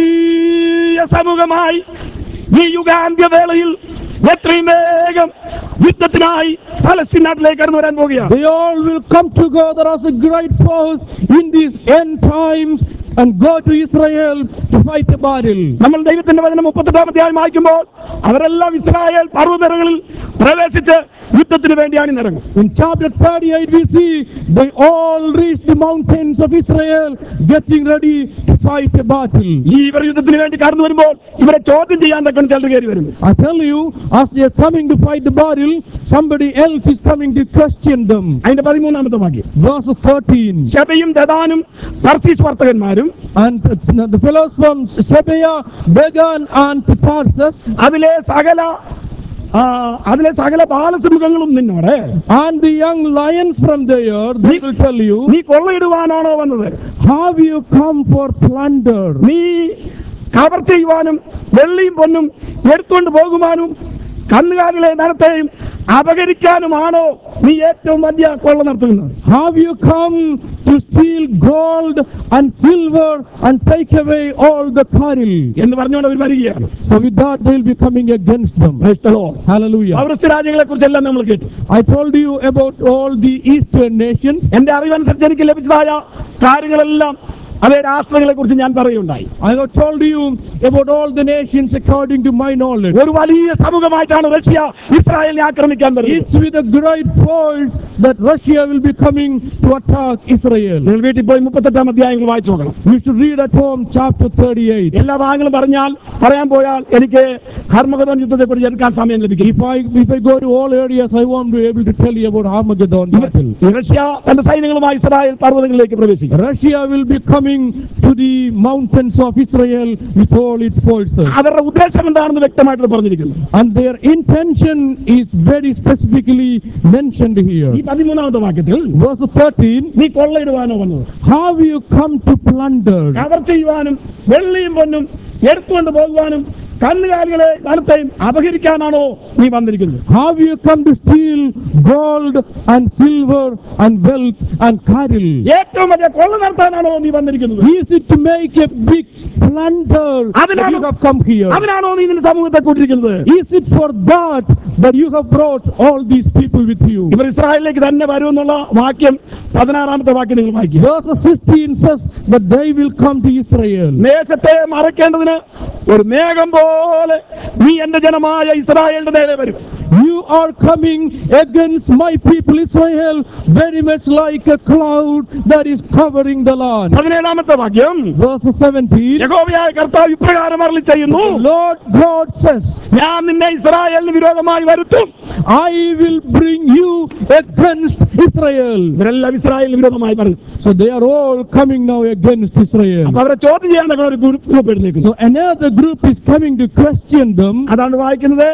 വലിയ സമൂഹമായി ഈ യുഗാന്ത്യ വേളയിൽ എത്രയും വേഗം യുദ്ധത്തിനായി പലസ്തീൻ നാട്ടിലേക്ക് കടന്നു വരാൻ പോകുകയാണ് They all will come together as a great force in these end times and go to Israel to fight a battle. നമ്മൾ ദൈവത്തിന്റെ വചനം മുപ്പത്തെട്ടാം അധ്യായം വായിക്കുമ്പോൾ അവരെല്ലാം ഇസ്രായേൽ പർവ്വതങ്ങളിൽ പ്രവേശിച്ച് യുദ്ധത്തിന് വേണ്ടിയാണ് ഇന്നിറങ്ങും In chapter 38, we see they all reach the mountains of Israel, getting ready to fight a battle. ഈ ഇവർ യുദ്ധത്തിന് വേണ്ടി കടന്നു വരുമ്പോൾ ഇവരെ ചോദ്യം ചെയ്യാൻ തക്കണം ചിലർ കയറി വരുന്നു I tell you, as they are coming to fight the battle, somebody else is coming to question them. അതിന്റെ പതിമൂന്നാമത്തെ വാക്യം Verse 13. ശബയും ദദാനും Tarshish വർത്തകന്മാരും And uh, the fellows from Shebea, Began, and Tarsus, അതിലെ സകല ആ, അതിലെ സകല ബാലസിംഹങ്ങളും നിന്നോട് and the young lions from there, they will tell you, നീ കൊള്ളയിടുവാനാണോ വന്നത് Have you come for plunder? നീ കവർ ചെയ്യുവാനും വെള്ളിയും പൊന്നും എടുത്തുകൊണ്ട് പോകുവാനും കന്നുകാലികളെ നനത്തെയും അപകരിക്കാനുമാണോ നീ ഏറ്റവും വലിയ കൊള്ള നടത്തുന്നത് Have you come to steal gold and silver and take away all the cattle? എന്ന് പറഞ്ഞുകൊണ്ട് അവർ വരികയാണ് So with that, they will be coming against them. Praise the Lord. Hallelujah. പൗരസ്ത്യ രാജ്യങ്ങളെ കുറിച്ചെല്ലാം നമ്മൾ കേട്ടു I told you about all the eastern nations. എന്റെ അറിവനുസരിച്ച് എനിക്ക് ലഭിച്ചതായ കാര്യങ്ങളെല്ലാം അതേ രാഷ്ട്രങ്ങളെ കുറിച്ച് ഞാൻ പറയുണ്ടായി I have told you about all the nations according to my knowledge. ഒരു വലിയ സമൂഹമായിട്ടാണ് റഷ്യ ഇസ്രായേലിനെ ആക്രമിക്കാൻ വരുന്നത് It's with a great force that Russia will be coming to attack Israel. നിങ്ങൾ വീട്ടിൽ പോയി മുപ്പത്തെട്ടാം അധ്യായങ്ങൾ വായിച്ചു നോക്കണം You should read at home chapter 38. എല്ലാ ഭാഗങ്ങളും പറഞ്ഞാൽ പറയാൻ പോയാൽ എനിക്ക് ഹർമഗതോൻ യുദ്ധത്തെ കുറിച്ച് എടുക്കാൻ സമയം ലഭിക്കും If I if I go to all areas, I won't be able to tell you about Armageddon battle. ഈ റഷ്യ തന്റെ സൈന്യങ്ങളുമായി ഇസ്രായേൽ പർവ്വതങ്ങളിലേക്ക് പ്രവേശിക്കും Russia will be coming to the mountains of Israel with all its forces. അവരുടെ ഉദ്ദേശം എന്താണെന്ന് വ്യക്തമായിട്ട് പറഞ്ഞിരിക്കുന്നു And their intention is very specifically mentioned here. ഈ പതിമൂന്നാമത്തെ വാക്യത്തിൽ Verse 13 നീ കൊള്ളയിടുവാനോ വന്നത് Have you come to plunder? കവർ ചെയ്യുവാനും വെള്ളിയും പൊന്നും എടുത്തുകൊണ്ട് പോകുവാനും കന്നുകാലികളെ ധനത്തെയും അപഹരിക്കാനാണോ നീ വന്നിരിക്കുന്നത് Have you come to steal gold and silver and wealth and cattle? ഏറ്റവും വലിയ കൊള്ള നടത്താനാണോ നീ വന്നിരിക്കുന്നത് Is it to make a big plunder that അതിനാണോ you have come here? അതിനാണോ നീ നിന്റെ സമൂഹത്തെ കൂട്ടിരിക്കുന്നത് Is it for that that you have brought all these people with you? ഇവർ ഇസ്രായേലിലേക്ക് തന്നെ വരുമെന്നുള്ള വാക്യം പതിനാറാമത്തെ വാക്യം നിങ്ങൾ വായിക്കുക Verse 16 says that they will come to Israel. ദേശത്തെ മറയ്ക്കേണ്ടതിന് ഒരു മേഘം പോലെ നീ എന്റെ ജനമായ ഇസ്രായേലിന്റെ നേരെ വരും You are coming against my people Israel very much like a cloud that is covering the land. പതിനേഴാമത്തെ വാക്യം Verse 17 യഹോവയായ കർത്താവ് ഇപ്രകാരം അരളി ചെയ്യുന്നു Lord God says, ഞാൻ നിന്നെ ഇസ്രായേലിന് വിരോധമായി വരുത്തും I will bring you against Israel. ഇവരെല്ലാം ഇസ്രായേലിന് വിരോധമായി പറഞ്ഞു So they are all coming now against Israel. അപ്പൊ അവരെ ചോദ്യം ചെയ്യാൻ തക്ക ഒരു ഗ്രൂപ്പ് ഗ്രൂപ്പ് എഴുന്നേക്കുന്നു So another group is coming to question them. അതാണ് വായിക്കുന്നത്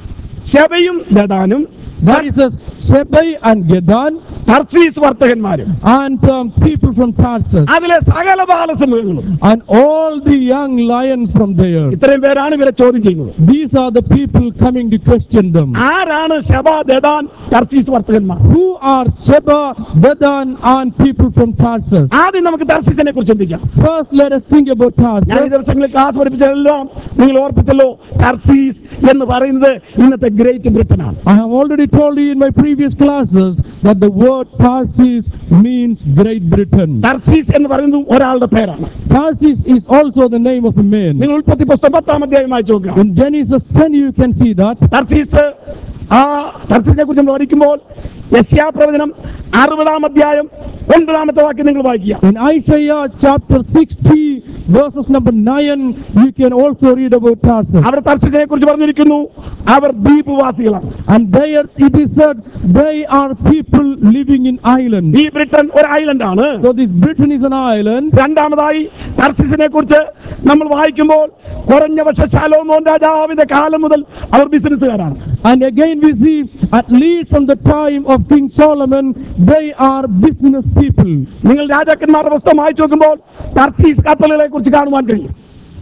ശബയും ദദാനും That is uh, Shebai and Gedan Tarshish വർത്തകന്മാരും and um, people from Tarsus അതിലെ സകല ബാലസമൂഹങ്ങളും and all the young lions from there. ഇത്രയും പേരാണ് ഇവരെ ചോദ്യം ചെയ്യുന്നത് These are the people coming to question them. ആരാണ് ശബ ദദാൻ Tarshish വർത്തകന്മാർ Who are Sheba, Dedan and people from Tarsus? ആദ്യം നമുക്ക് തർസീസിനെ കുറിച്ച് ചിന്തിക്കാം First, let us think about ഞാൻ ഈ Tarsus. ദിവസങ്ങളിൽ ക്ലാസ് പഠിപ്പിച്ചതെല്ലാം നിങ്ങൾ ഓർപ്പിച്ചല്ലോ ടർസീസ് എന്ന് പറയുന്നത് ഇന്നത്തെ ഗ്രേറ്റ് ബ്രിട്ടനാണ് I have already told you in my previous classes that the word Tarsus means Great Britain. Tarshish എന്ന് പറയുന്നത് ഒരാളുടെ പേരാണ് Tarsus is also the name of a man. നിങ്ങൾ ഉൽപ്പത്തി പുസ്തകം പത്താം അധ്യായം വായിച്ചു നോക്കുക In Genesis 10, you can see that. ടർസീസ് ആ ടർസീസിനെ കുറിച്ച് നമ്മൾ പഠിക്കുമ്പോൾ യസ്യാ പ്രവചനം അറുപതാം അധ്യായം ഒൻപതാമത്തെ വാക്യം നിങ്ങൾ വായിക്കുക In Isaiah chapter 60, verses number 9, you can also read about Tarsus. അവിടെ ടർസീസിനെ കുറിച്ച് പറഞ്ഞിരിക്കുന്നു അവർ ദ്വീപവാസികളാണ് And there it is said, they are people living in islands. ഈ ബ്രിട്ടൻ ഒരു ഐലൻഡ് ആണ് So this Britain is an island. രണ്ടാമതായി ടർസിസിനെ കുറിച്ച് നമ്മൾ വായിക്കുമ്പോൾ കുറഞ്ഞ പക്ഷ ശലോമോൻ രാജാവിന്റെ കാലം മുതൽ അവർ ബിസിനസ്സുകാരാണ് And again we see, at least from the time of King Solomon, they are business people. നിങ്ങൾ രാജാക്കന്മാരുടെ പുസ്തകം വായിച്ചു നോക്കുമ്പോൾ ടർസീസ് കപ്പലുകളെ കുറിച്ച് കാണുവാൻ കഴിയും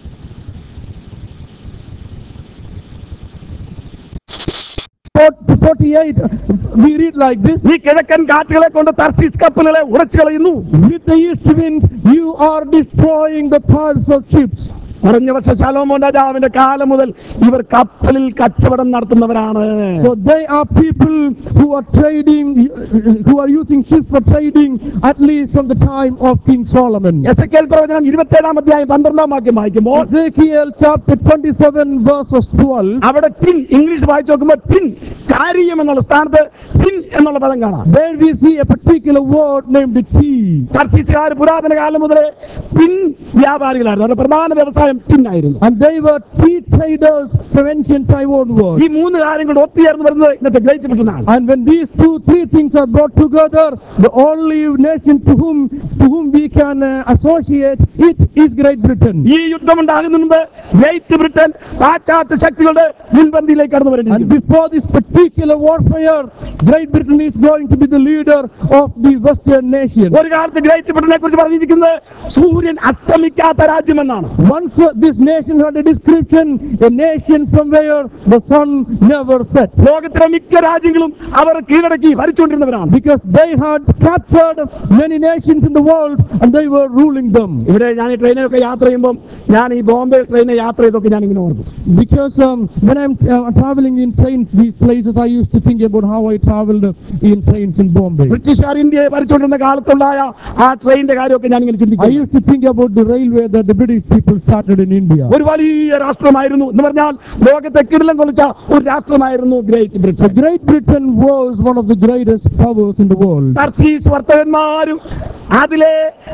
Fort- 48, we read like this. ഈ കിഴക്കൻ കാറ്റുകളെ കൊണ്ട് ടർസീസ് കപ്പലുകളെ ഉടച്ചു കളയുന്നു With the east wind, you are destroying the Tarsus ships. കുറഞ്ഞ പക്ഷ ശലോമോൻ രാജാവിന്റെ കാലം മുതൽ ഇവർ കപ്പലിൽ കച്ചവടം നടത്തുന്നവരാണ് So they are people who are trading, who are using ships for trading, at least from the time of King Solomon. Ezekiel പ്രവചനം ഇരുപത്തേഴാം അധ്യായം പന്ത്രണ്ടാം വാക്യം വായിക്കുമ്പോൾ Ezekiel chapter 27 verses 12. അവിടെ ടിൻ ഇംഗ്ലീഷ് വായിച്ചു നോക്കുമ്പോൾ ടിൻ കാര്യം എന്നുള്ള സ്ഥാനത്ത് ടിൻ എന്നുള്ള പദം കാണാം There we see a particular word named tea. ടർസീസുകാർ പുരാതന കാലം മുതലേ ടിൻ വ്യാപാരികളായിരുന്നു അവരുടെ പ്രധാന വ്യവസായം ടിൻ ആയിരുന്നു And they were tea traders from ancient Taiwan world. ഈ മൂന്ന് കാര്യങ്ങൾ ഒത്തുചേർന്ന് വരുന്നത് ഇന്നത്തെ ഗ്രേറ്റ് ബ്രിട്ടനാണ് And when these two, three things are brought together, the only nation to whom, to whom we can uh, associate it is Great Britain. ഈ യുദ്ധമുണ്ടാകുന്ന മുമ്പ് ഗ്രേറ്റ് ബ്രിട്ടൻ പാശ്ചാത്യ ശക്തികളുടെ മുൻപന്തിയിലേക്ക് കടന്നു And വരേണ്ടി before this particular warfare, Great Britain is going to be the leader of the Western nation. ഒരു കാലത്ത് ഗ്രേറ്റ് ബ്രിട്ടനെ കുറിച്ച് പറഞ്ഞിരിക്കുന്നത് സൂര്യൻ അസ്തമിക്കാത്ത രാജ്യമെന്നാണ് Once uh, this nation had a description, a nation from where the sun never set. ലോകത്തിലെ മിക്ക രാജ്യങ്ങളും അവർ കീഴടക്കി ഭരിച്ചുകൊണ്ടിരുന്നവരാണ് Because they had captured many nations in the world and they were ruling them. ഇവിടെ ഞാൻ ഈ ട്രെയിനിലൊക്കെ യാത്ര ചെയ്യുമ്പോൾ ഞാൻ ഈ ബോംബെ ട്രെയിനിൽ യാത്ര ചെയ്തൊക്കെ ഞാൻ ഇങ്ങനെ ഓർക്കും Because um, when I'm uh, traveling in trains, these places, I used to think about how I traveled uh, in trains in Bombay. ബ്രിട്ടീഷുകാർ ഇന്ത്യയെ ഭരിച്ചുകൊണ്ടിരുന്ന കാലത്തുണ്ടായ ആ ട്രെയിനിന്റെ കാര്യമൊക്കെ ഞാൻ ഇങ്ങനെ I ചിന്തിക്കും used to think about the railway that the British people started in India. ഒരു വലിയ രാഷ്ട്രമായിരുന്നു എന്ന് പറഞ്ഞാൽ ലോകത്തെ കിടിലം കൊള്ളിച്ച ഒരു രാഷ്ട്രമായിരുന്നു Great So Britain Great Britain was one of the greatest powers in the world. Tarshish വർത്തകന്മാരും അതിലെ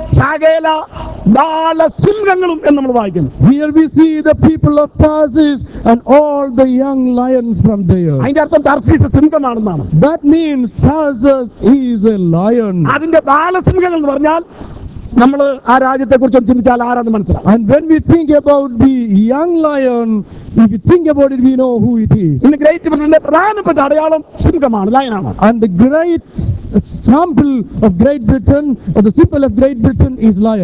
സകല ബാലസിംഹങ്ങളും എന്ന് നമ്മൾ വായിക്കുന്നു Here we see the people of Tarsus and all the young lions from there. അതിന്റെ അർത്ഥം ടർസീസ് സിംഹമാണെന്നാണ് That means Tarsus is a lion. അതിന്റെ ബാലസിംഹങ്ങൾ എന്ന് പറഞ്ഞാൽ നമ്മൾ ആ രാജ്യത്തെ കുറിച്ച് ചിന്തിച്ചാൽ ആരാന്ന് മനസ്സിലാവും And when we think about the young lion, if you think about it, we know who it is. ഇന്ന് ഗ്രേറ്റ് ബ്രിട്ടന്റെ പ്രധാനപ്പെട്ട അടയാളം സിംഹമാണ് ലയനാണ് And the great sample of Great Britain, or the symbol of Great Britain is lion.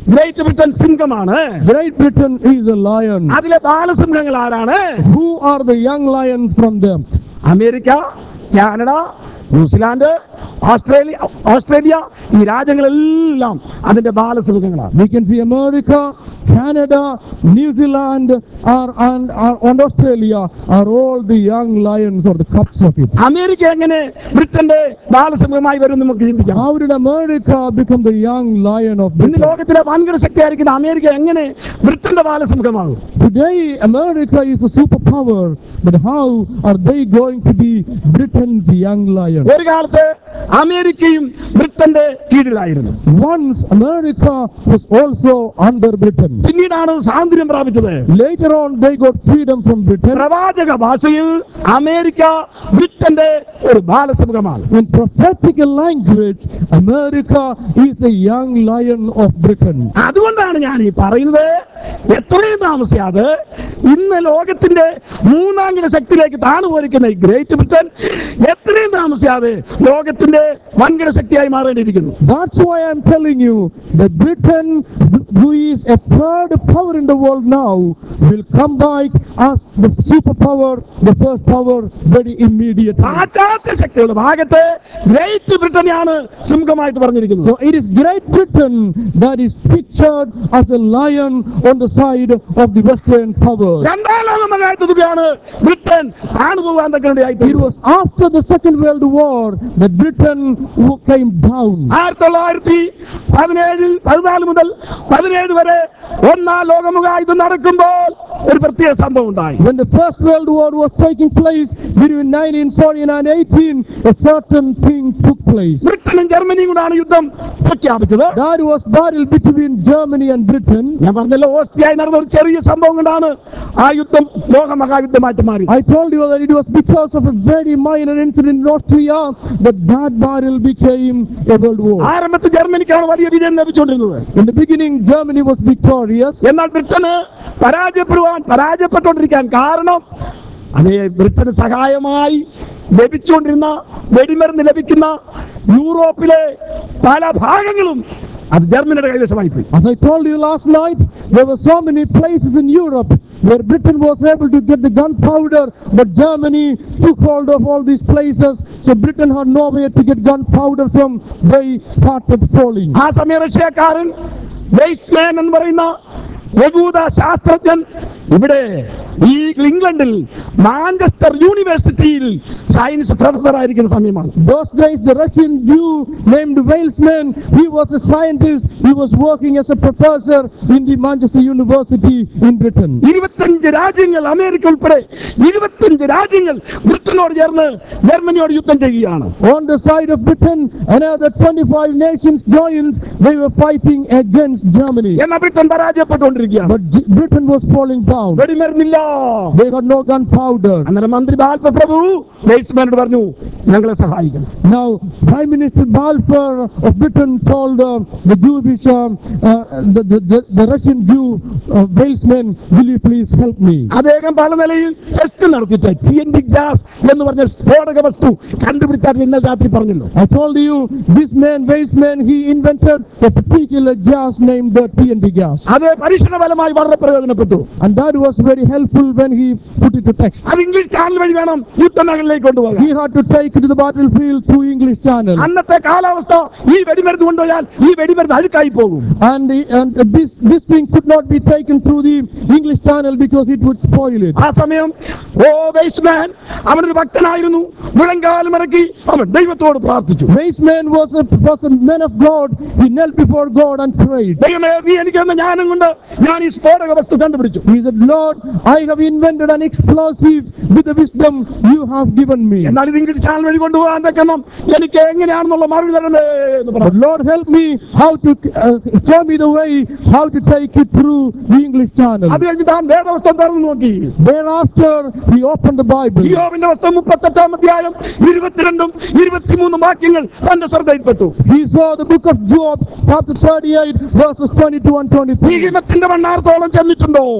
Great Britain സിംഹമാണ് Great Britain is a lion. അതിലെ ബാലസിംഹങ്ങൾ ആരാണ് Who are the young lions from them? America Canada New Zealand Australia Australia ഈ രാജ്യങ്ങളെല്ലാം അതിന്റെ ബാലസിംഹങ്ങളാണ് We can see America, Canada, New Zealand, are, and, are, and Australia are all the young lions or the cubs of it. America എങ്ങനെ ബ്രിട്ടന്റെ ബാലസിംഹമായി വരും എന്ന് നമുക്ക് ചിന്തിക്കാം How did America become the young lion of ഇന്ന് Britain? ലോകത്തിലെ വൻകര ശക്തിയായിരിക്കുന്ന അമേരിക്ക എങ്ങനെ ബ്രിട്ടന്റെ ബാലസിംഹമാകും Today, America is a superpower, but how are they going to be Britain's young lion? ഒരു കാലത്ത് അമേരിക്കയും ബ്രിട്ടന്റെ കീഴിലായിരുന്നു Once America was also under Britain. പിന്നീടാണ് സ്വാതന്ത്ര്യം പ്രാപിച്ചത് Later on, they got freedom from Britain. പ്രവാചക ഭാഷയിൽ അമേരിക്ക ബ്രിട്ടന്റെ ഒരു ബാലസിംഹമാണ് In prophetic language, America is the young lion of Britain. അതുകൊണ്ടാണ് ഞാൻ ഈ പറയുന്നത് എത്രയും താമസിയാതെ ഇന്ന് ലോകത്തിന്റെ മൂന്നാം കിട ശക്തിയിലേക്ക് താണു പോയിരിക്കുന്ന ഈ ഗ്രേറ്റ് ബ്രിട്ടൻ എത്രയും താമസിയാതെ ലോകത്തിന്റെ വൻകിട ശക്തിയായി മാറേണ്ടിയിരിക്കുന്നു That's why I'm telling you that Britain, who is a third power in the world now, will come back as the superpower, the first power, very immediately. പാശ്ചാത്യ ശക്തികളുടെ ഭാഗത്ത് ഗ്രേറ്റ് ബ്രിട്ടനെയാണ് സിംഹമായിട്ട് പറഞ്ഞിരിക്കുന്നത് So it is Great Britain that is pictured as a lion on the side of the Western powers. രണ്ടാം ലോക മഹായുദ്ധത്തിലാണ് ബ്രിട്ടൻ താണു പോകാൻ തക്കനിടയായി It was after the Second World War that Britain w- came down. ആയിരത്തി തൊള്ളായിരത്തി പതിനേഴിൽ പതിനാല് മുതൽ പതിനേഴ് വരെ ഒന്നാം ലോകമുഖായുധം നടക്കുമ്പോൾ ഒരു പ്രത്യേക സംഭവം ഉണ്ടായി When the First World War was taking place between 1914 and 18, a certain thing took place. ബ്രിട്ടനും ജർമ്മനിയും കൂടാണ് യുദ്ധം പ്രഖ്യാപിച്ചത് That was battle between Germany and Britain. ഞാൻ പറഞ്ഞല്ലോ ഓസ്ട്രിയയിൽ നടന്ന ഒരു ചെറിയ സംഭവം കൊണ്ടാണ് ആ യുദ്ധം ലോകമഹായുദ്ധമായിട്ട് മാറി I told you that it was because of a very minor incident in Austria that that battle became a world war. ആരംഭത്തിൽ ജർമ്മനിക്കാണ് വലിയ വിജയം ലഭിച്ചുകൊണ്ടിരുന്നത് In the beginning, Germany was victorious. എന്നാൽ ബ്രിട്ടന് പരാജയപ്പെടുവാൻ പരാജയപ്പെട്ടുകൊണ്ടിരിക്കാൻ കാരണം അതേ ബ്രിട്ടന് സഹായമായി ലഭിച്ചുകൊണ്ടിരുന്ന വെടിമരുന്ന് ലഭിക്കുന്ന യൂറോപ്പിലെ പല ഭാഗങ്ങളും അത് ജർമ്മനിയുടെ കൈവശമായി പോയി As I told you last night, there were so many places in Europe where Britain was able to get the gunpowder, but Germany took hold of all these places. So Britain had nowhere to get gunpowder from. They started falling. ആ സമയം റഷ്യക്കാരൻ വെയ്സ്മാൻ എന്ന് പറയുന്ന യഹൂദ ശാസ്ത്രജ്ഞൻ ഇവിടെ ഈ ഇംഗ്ലണ്ടിൽ മാഞ്ചസ്റ്റർ യൂണിവേഴ്സിറ്റിയിൽ സയൻസ് പ്രൊഫസർ ആയിരിക്കുന്ന സമയമാണ് Those days, the Russian Jew named Walesman, he was a scientist. He was working as a professor in the Manchester University in Britain. ഇരുപത്തഞ്ച് രാജ്യങ്ങൾ അമേരിക്ക ഉൾപ്പെടെ ഇരുപത്തഞ്ച് രാജ്യങ്ങൾ ബ്രിട്ടനോട് ചേർന്ന് ജർമ്മനിയോട് യുദ്ധം ചെയ്യുകയാണ് On the side of Britain, another 25 nations joined. They were fighting against Germany. എന്നാൽ ബ്രിട്ടൻ പരാജയപ്പെട്ടുകൊണ്ടിരിക്കുകയാണ് But G- Britain was falling down. വെടിമരുന്നില്ല They had no gunpowder. അന്നേരം മന്ത്രി ബാൽഫ പ്രഭു വെയ്സ്മാനോട് പറഞ്ഞു ഞങ്ങളെ സഹായിക്കണം Now, Prime Minister Balfour of Britain told uh, the Jewish, um, uh, the, the, the, the Russian Jew uh, Walesman, will you please help me? അദ്ദേഹം പല നിലയിൽ ടെസ്റ്റ് നടത്തിയിട്ട് ടി എൻ ഡി ഗ്യാസ് എന്ന് പറഞ്ഞ സ്ഫോടക വസ്തു കണ്ടുപിടിച്ചാൽ ഇന്നലെ രാത്രി പറഞ്ഞല്ലോ I told you, this man, Walesman, he invented a particular gas named the TNT gas. അത് പരീക്ഷണ ഫലമായി വളരെ പ്രയോജനപ്പെട്ടു And that was very helpful when he put it to text. അത് ഇംഗ്ലീഷ് ചാനൽ വഴി വേണം യുദ്ധമേഖലയിലേക്ക് കൊണ്ടുപോകാൻ He had to take it to the battlefield through English channel. അന്നത്തെ കാലാവസ്ഥ ഈ വെടിമരുന്ന് കൊണ്ടുപോയാൽ ഈ വെടിമരുന്ന് അഴുക്കായി പോകും And, the, and this, this thing could not be taken through the English channel because it would spoil it. ആ സമയം ഓ വേസ്മാൻ അവനൊരു ഭക്തനായിരുന്നു മുഴങ്കാലം ഇറക്കി അവൻ ദൈവത്തോട് പ്രാർത്ഥിച്ചു Wasteman was a, was a man of God. He knelt before God and prayed. ദൈവമേ നീ എനിക്ക് തന്ന ജ്ഞാനം കൊണ്ട് ഞാൻ ഈ സ്ഫോടക വസ്തു കണ്ടുപിടിച്ചു He said, Lord, I have invented an explosive with the wisdom you have given me. എന്നാൽ ഇത് ഇംഗ്ലീഷ് ചാനൽ വഴി കൊണ്ടുപോകാൻ തക്കണം എനിക്ക് എങ്ങനെയാണെന്നുള്ള മറുപടി തരണേ എന്ന് But പറഞ്ഞു Lord, help me how to uh, show me the way how to take it through the English channel. അത് കഴിഞ്ഞ് താൻ വേദവസ്തം തുറന്നു നോക്കി Thereafter, he opened the Bible. യോബിന്റെ വസ്ത്രം മുപ്പത്തെട്ടാം അധ്യായം ഇരുപത്തിരണ്ടും ഇരുപത്തിമൂന്നും വാക്യങ്ങൾ തന്റെ ശ്രദ്ധയിൽപ്പെട്ടു He saw the book of Job, chapter 38, verses 22 and 23. നീഹിമത്തിന്റെ മണ്ണാർത്തോളം ചെന്നിട്ടുണ്ടോ Have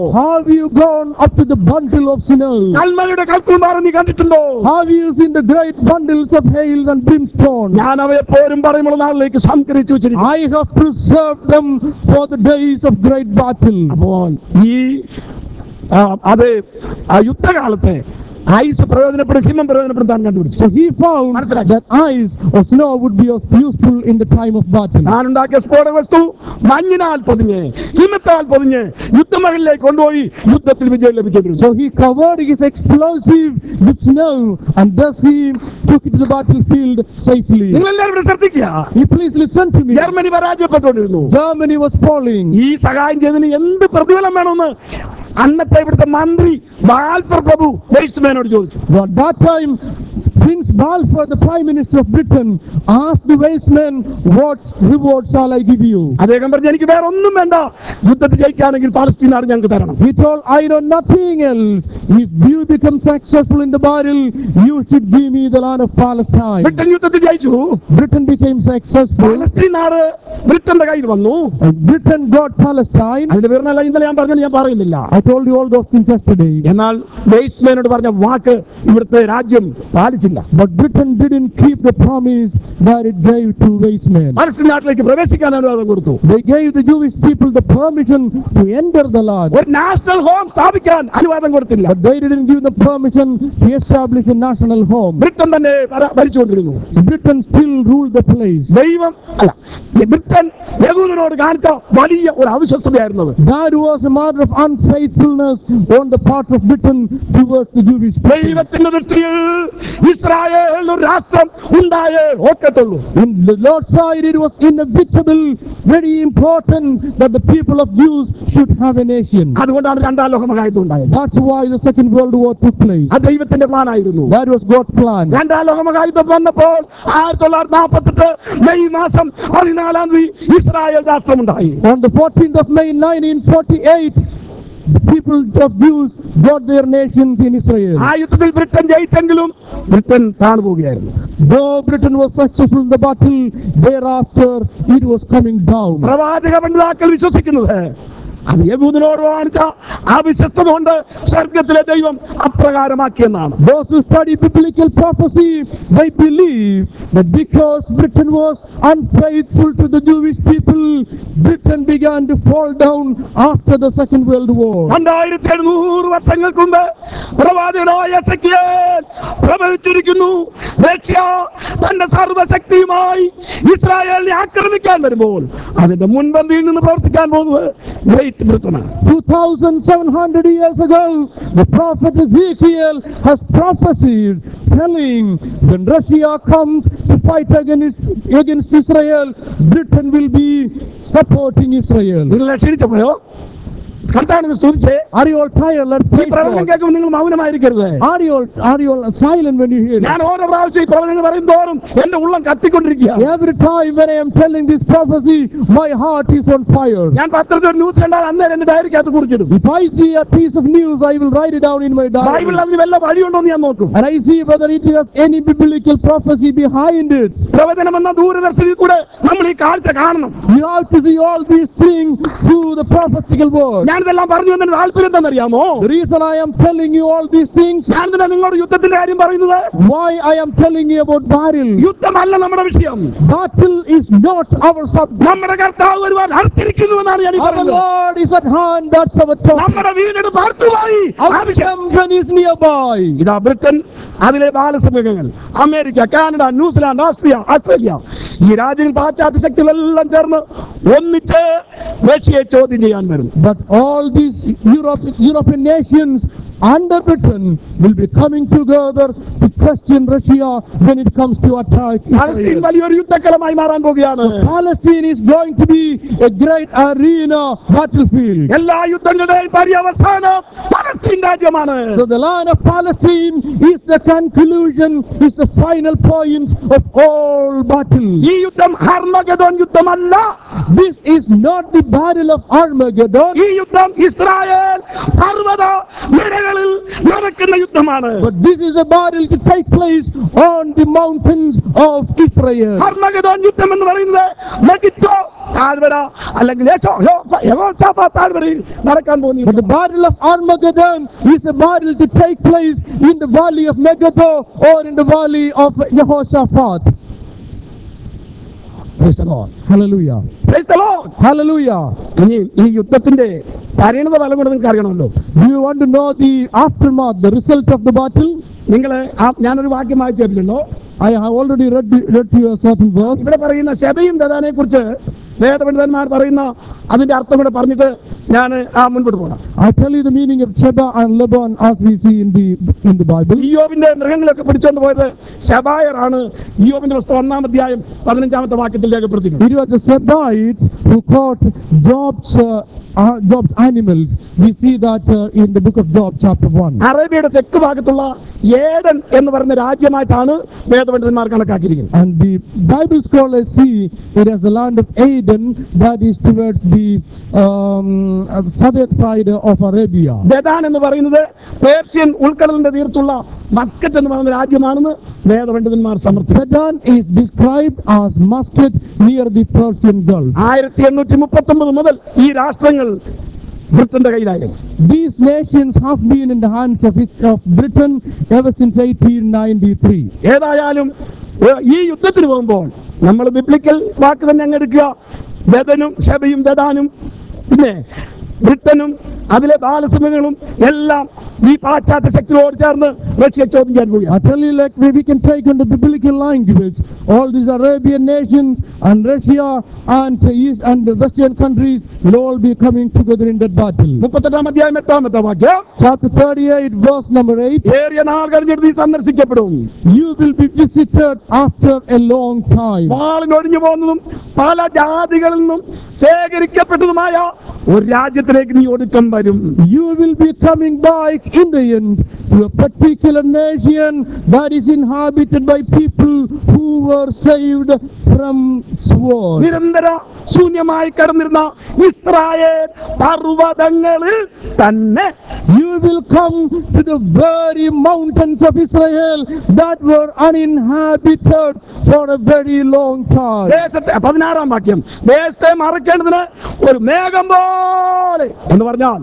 Have you gone up to the bundle of snow? കൽമയുടെ കൽക്കുമാർ നീ കണ്ടിട്ടുണ്ടോ Have you seen the great bundles of hail and brimstone? ഞാൻ അവയെ പോരും പറയുമ്പോൾ നാളിലേക്ക് സംസ്കരിച്ചു വെച്ചിരിക്കുന്നു I have preserved them for the days of great battle. അപ്പോൾ ഈ ആ, അത് ആ യുദ്ധകാലത്തെ ഐസ് പ്രയോജനപ്പെടും ഹിമം പ്രയോജനപ്പെടും താൻ കണ്ടുപിടിച്ചു So he found മനസ്സിലായി. that ice or snow would be of useful in the time of battle. താൻ ഉണ്ടാക്കിയ സ്ഫോടക വസ്തു മഞ്ഞിനാൽ പൊതിഞ്ഞ് ഹിമത്താൽ പൊതിഞ്ഞ് യുദ്ധമകളിലേക്ക് കൊണ്ടുപോയി യുദ്ധത്തിൽ വിജയം ലഭിച്ചിരുന്നു So he covered his explosive with snow and thus he took it to the battlefield safely. നിങ്ങൾ എല്ലാവരും ഇവിടെ ശ്രദ്ധിക്കുക You please listen to me. Germany പരാജയപ്പെട്ടുകൊണ്ടിരുന്നു Germany was falling. ഈ സഹായം ചെയ്തതിന് എന്ത് പ്രതിഫലം വേണമെന്ന് അന്നത്തെ ഇവിടുത്തെ മന്ത്രി ബാൽഫർ പ്രഭു വെയ്സ്മാനോട് ചോദിച്ചു So at that time, Prince Balfour, the Prime Minister of Britain, asked the wasteman, What reward shall I give you? അദ്ദേഹം പറഞ്ഞു എനിക്ക് വേറെ ഒന്നും വേണ്ട യുദ്ധത്തിൽ ജയിക്കുകയാണെങ്കിൽ പാലസ്തീൻ നാട് ഞങ്ങൾക്ക് തരണം He told, I know nothing else. If you become successful in the battle, you should give me the land of Palestine. Britain യുദ്ധത്തിൽ ജയിച്ചു Britain became successful. പാലസ്തീൻ നാട് ബ്രിട്ടന്റെ കയ്യിൽ വന്നു And Britain got Palestine. അതിന്റെ പേരിനല്ല ഇന്നലെ ഞാൻ പറഞ്ഞു ഞാൻ പറയുന്നില്ല I told you all those things yesterday. എന്നാൽ വെയ്സ്മാനോട് പറഞ്ഞ വാക്ക് ഇവിടുത്തെ രാജ്യം പാലിച്ചില്ല But Britain didn't keep the promise that it gave to wastemen. Palestine നാട്ടിലേക്ക് പ്രവേശിക്കാൻ അനുവാദം കൊടുത്തു They gave the Jewish people the permission to enter the land. ഒരു നാഷണൽ ഹോം സ്ഥാപിക്കാൻ അനുവാദം കൊടുത്തില്ല But they didn't give the permission to establish a national home. Britain തന്നെ ഭര- ഭരിച്ചുകൊണ്ടിരുന്നു Britain still ruled the place. ദൈവം അല്ല ഈ ബ്രിട്ടൻ യഹൂദനോട് കാണിച്ച വലിയ ഒരു അവിശ്വസ്തതയായിരുന്നത് That was a matter of unfaithfulness on the part of Britain towards the Jewish people. ദൈവത്തിന്റെ ദൃഷ്ടിയിൽ ഇസ്രായേൽ ഒരു രാഷ്ട്രം ഉണ്ടായേ ഒക്കത്തുള്ളൂ In the Lord's side, it was inevitable, very important that the people of Jews should have a nation. അതുകൊണ്ടാണ് രണ്ടാം ലോകമഹായുദ്ധം ഉണ്ടായത് That's why the Second World War took place. അത് ദൈവത്തിന്റെ പ്ലാൻ ആയിരുന്നു That was God's plan. രണ്ടാം ലോകമഹായുദ്ധം വന്നപ്പോൾ ആയിരത്തി തൊള്ളായിരത്തി നാൽപ്പത്തെട്ട് മെയ് മാസം പതിനാലാം തീയതി ഇസ്രായേൽ രാഷ്ട്രമുണ്ടായി On the 14th of May 1948, the people of Jews got their nations in Israel. ആ യുദ്ധത്തിൽ ബ്രിട്ടൻ ജയിച്ചെങ്കിലും ബ്രിട്ടൻ താണുപോവുകയായിരുന്നു Though Britain was successful in the battle, thereafter it was coming down. പ്രവാചക പണ്ഡിതാക്കൾ വിശ്വസിക്കുന്നത് അത് യഹൂദനോട് കാണിച്ച ആ വിശ്വസ്തത കൊണ്ട് സ്വർഗത്തിലെ ദൈവം അപ്രകാരമാക്കിയെന്നാണ് Those who study biblical prophecy, they believe that because Britain was unfaithful to the Jewish people, Britain began to fall down after the Second World War. രണ്ടായിരത്തി എഴുന്നൂറ് വർഷങ്ങൾക്ക് മുമ്പ് പ്രവാചകനായ എസെക്കിയേൽ പ്രവചിച്ചിരിക്കുന്നു റഷ്യ തന്റെ സർവശക്തിയുമായി ഇസ്രായേലിനെ ആക്രമിക്കാൻ വരുമ്പോൾ അതിന്റെ മുൻപന്തിയിൽ നിന്ന് പ്രവർത്തിക്കാൻ പോകുന്നത് ഗ്രേറ്റ് ബ്രിട്ടനാണ് 2700 years ago, the prophet Ezekiel has prophesied, telling when Russia comes to fight against, against Israel, Britain will be supporting Israel. നിങ്ങൾ ക്ഷണിച്ചപ്പോയോ കണ്ടാണ് സ്തുതിച്ചേ Are you all tired? Let's ഈ praise പ്രവചനം God. കേൾക്കുമ്പോൾ നിങ്ങൾ മൗനമായിരിക്കരുത് Are you all, are you all silent when you hear it? ഞാൻ ഓരോ പ്രാവശ്യം ഈ പ്രവചനങ്ങൾ പറയും തോറും എന്റെ ഉള്ളം കത്തിക്കൊണ്ടിരിക്കുക Every time when I am telling this prophecy, my heart is on fire. ഞാൻ പത്രത്തിൽ ഒരു ന്യൂസ് കണ്ടാൽ അന്നേരം എന്റെ ഡയറിക്കകത്ത് കുറിച്ചിടും If I see a piece of news, I will write it down in my diary. ബൈബിളിൽ അതിന് വല്ല വഴിയുണ്ടോ എന്ന് ഞാൻ നോക്കും And I see whether it has any biblical prophecy behind it. പ്രവചനം എന്ന ദൂരദർശനിൽ കൂടെ നമ്മൾ ഈ കാഴ്ച കാണണം You have to see all these things through the prophetical word. ഞാനിതെല്ലാം പറഞ്ഞു വന്നതിന് താല്പര്യം എന്താണെന്നറിയാമോ The reason I am telling you all these things, ഞാൻ തന്നെ നിങ്ങളോട് യുദ്ധത്തിന്റെ കാര്യം പറയുന്നത് why I am telling you about battle. യുദ്ധമല്ല നമ്മുടെ വിഷയം Battle is not our subject. നമ്മുടെ കർത്താവ് ഒരുപാട് അടുത്തിരിക്കുന്നുവെന്നാണ് ഞാൻ ഈ Our പറയുന്നത് Lord is at hand. That's our topic. നമ്മുടെ വീടെടുപ്പ് അടുത്തുമായി Our ആവശ്യം champion is nearby. ഇതാ ബ്രിട്ടൻ അതിലെ ബാലസമൂഹങ്ങൾ America Canada New Zealand Austria Australia ഈ രാജ്യങ്ങൾ പാശ്ചാത്യ ശക്തികളെല്ലാം ചേർന്ന് ഒന്നിച്ച് റഷ്യയെ ചോദ്യം ചെയ്യാൻ വരും But all these Europe, European nations under Britain will be coming together to question Russia when it comes to attack Palestine Israel. വലിയൊരു യുദ്ധക്കളമായി മാറാൻ പോവുകയാണ് Palestine is going to be a great arena battlefield. എല്ലാ യുദ്ധങ്ങളുടെയും പര്യവസാനം പലസ്തീൻ രാജ്യമാണ് So the land of Palestine is the conclusion, is the final point of all battle. ഈ യുദ്ധം ഹർമഗദോൻ യുദ്ധമല്ല This is not the battle of Armageddon. ഈ യുദ്ധം ഇസ്രായേൽ പർവ്വത നിരകൾ മലകളിൽ നടക്കുന്ന യുദ്ധമാണ് But this is a battle to take place on the mountains of Israel. ഹർമഗദോൻ യുദ്ധം എന്ന് പറയുന്നത് മഗിദ്ദോ താഴ്വര അല്ലെങ്കിൽ യേശോ- യോ- യഹോശാഫാത്ത് താഴ്വരയിൽ നടക്കാൻ പോകുന്ന But യുദ്ധം. the battle of Armageddon is a battle to take place in the valley of Megiddo or in the valley of Jehoshaphat. Praise the Lord. Hallelujah. Praise the Lord. Hallelujah. ഇനി ഈ യുദ്ധത്തിന്റെ പരിണത ഫലം കൊണ്ട് നിങ്ങൾക്ക് അറിയണമല്ലോ Do you want to know the aftermath, the result of the battle? നിങ്ങൾ ഞാനൊരു വാക്യം വായിച്ചു തരുന്നുണ്ടോ I have already read, read to you a certain verse. ഇവിടെ പറയുന്ന ശബയും ദദാനെ കുറിച്ച് വേദപണ്ഡിതന്മാർ പറയുന്ന അതിന്റെ അർത്ഥം കൂടെ പറഞ്ഞിട്ട് ഞാൻ ആ മുൻപോട്ട് പോകണം I tell you the meaning of Sheba and Lebanon as we see in the in the Bible. ഇയോബിന്റെ മൃഗങ്ങളൊക്കെ പിടിച്ചോണ്ട് പോയത് ശബായറാണ് ഇയോബിന്റെ പുസ്തകം ഒന്നാം അധ്യായം പതിനഞ്ചാമത്തെ വാക്യത്തിൽ രേഖപ്പെടുത്തിക്കുന്നത് It was the Sebites who caught Job's uh, uh, Job's animals. We see that uh, in the book of Job, chapter one. അറേബ്യയുടെ തെക്ക് ഭാഗത്തുള്ള ഏഡൻ എന്ന് പറയുന്ന രാജ്യമായിട്ടാണ് വേദപണ്ഡിതന്മാർ കണക്കാക്കിയിരിക്കുന്നത് And the Bible scholars see it as the land of Aden that is towards the um, uh, southern side of Arabia. ദദാൻ എന്ന് പറയുന്നത് പേർഷ്യൻ ഉൾക്കടലിന്റെ തീരത്തുള്ള മസ്കറ്റ് എന്ന് പറയുന്ന രാജ്യമാണെന്ന് വേദപണ്ഡിതന്മാർ സമർത്ഥിച്ചു Sedan is described as Muscat near the Persian Gulf. ആയിരത്തി എണ്ണൂറ്റി മുപ്പത്തി ഒമ്പത് മുതൽ ഈ രാഷ്ട്രങ്ങൾ ബ്രിട്ടന്റെ കയ്യിലായിരുന്നു These nations have been in the hands of, his, of Britain ever since 1893. ഏതായാലും ഏ, ഈ യുദ്ധത്തിന് പോകുമ്പോൾ നമ്മൾ ബിബ്ലിക്കൽ വാക്ക് തന്നെ അങ്ങ് എടുക്കുക ദദനും ശബയും ദദാനും പിന്നെ ബ്രിട്ടനും അതിലെ ബാലസിംഹങ്ങളും എല്ലാം ഈ പാശ്ചാത്യ ശക്തിയോട് ചേർന്ന് റഷ്യ ചോദ്യം ചെയ്യാൻ പോവുകയാണ് I tell you, like we, we can take on the biblical language, all these Arabian nations and Russia and the East and the Western countries will all be coming together in that battle. മുപ്പത്തെട്ടാം അധ്യായം എട്ടാമത്തെ വാക്യം Chapter 38, verse number 8. ഏറിയ നാൾ കഴിഞ്ഞിട്ട് നീ സന്ദർശിക്കപ്പെടും You will be visited after a long time. വാളിനൊഴിഞ്ഞു പോകുന്നതും പല ജാതികളിൽ നിന്നും ശേഖരിക്കപ്പെട്ടതുമായ ഒരു രാജ്യത്തിലേക്ക് നീ ഒടുക്കം വരും You will be coming back in the end to a particular nation that is inhabited by people who were saved from sword. നിരന്തര ശൂന്യമായി കിടന്നിരുന്ന ഇസ്രായേൽ പർവ്വതങ്ങളിൽ തന്നെ You will come to the very mountains of Israel that were uninhabited for a very long time. ദേശത്തെ പതിനാറാം വാക്യം ദേശത്തെ മറക്കേണ്ടതിന് ഒരു മേഘം പോലെ എന്ന് പറഞ്ഞാൽ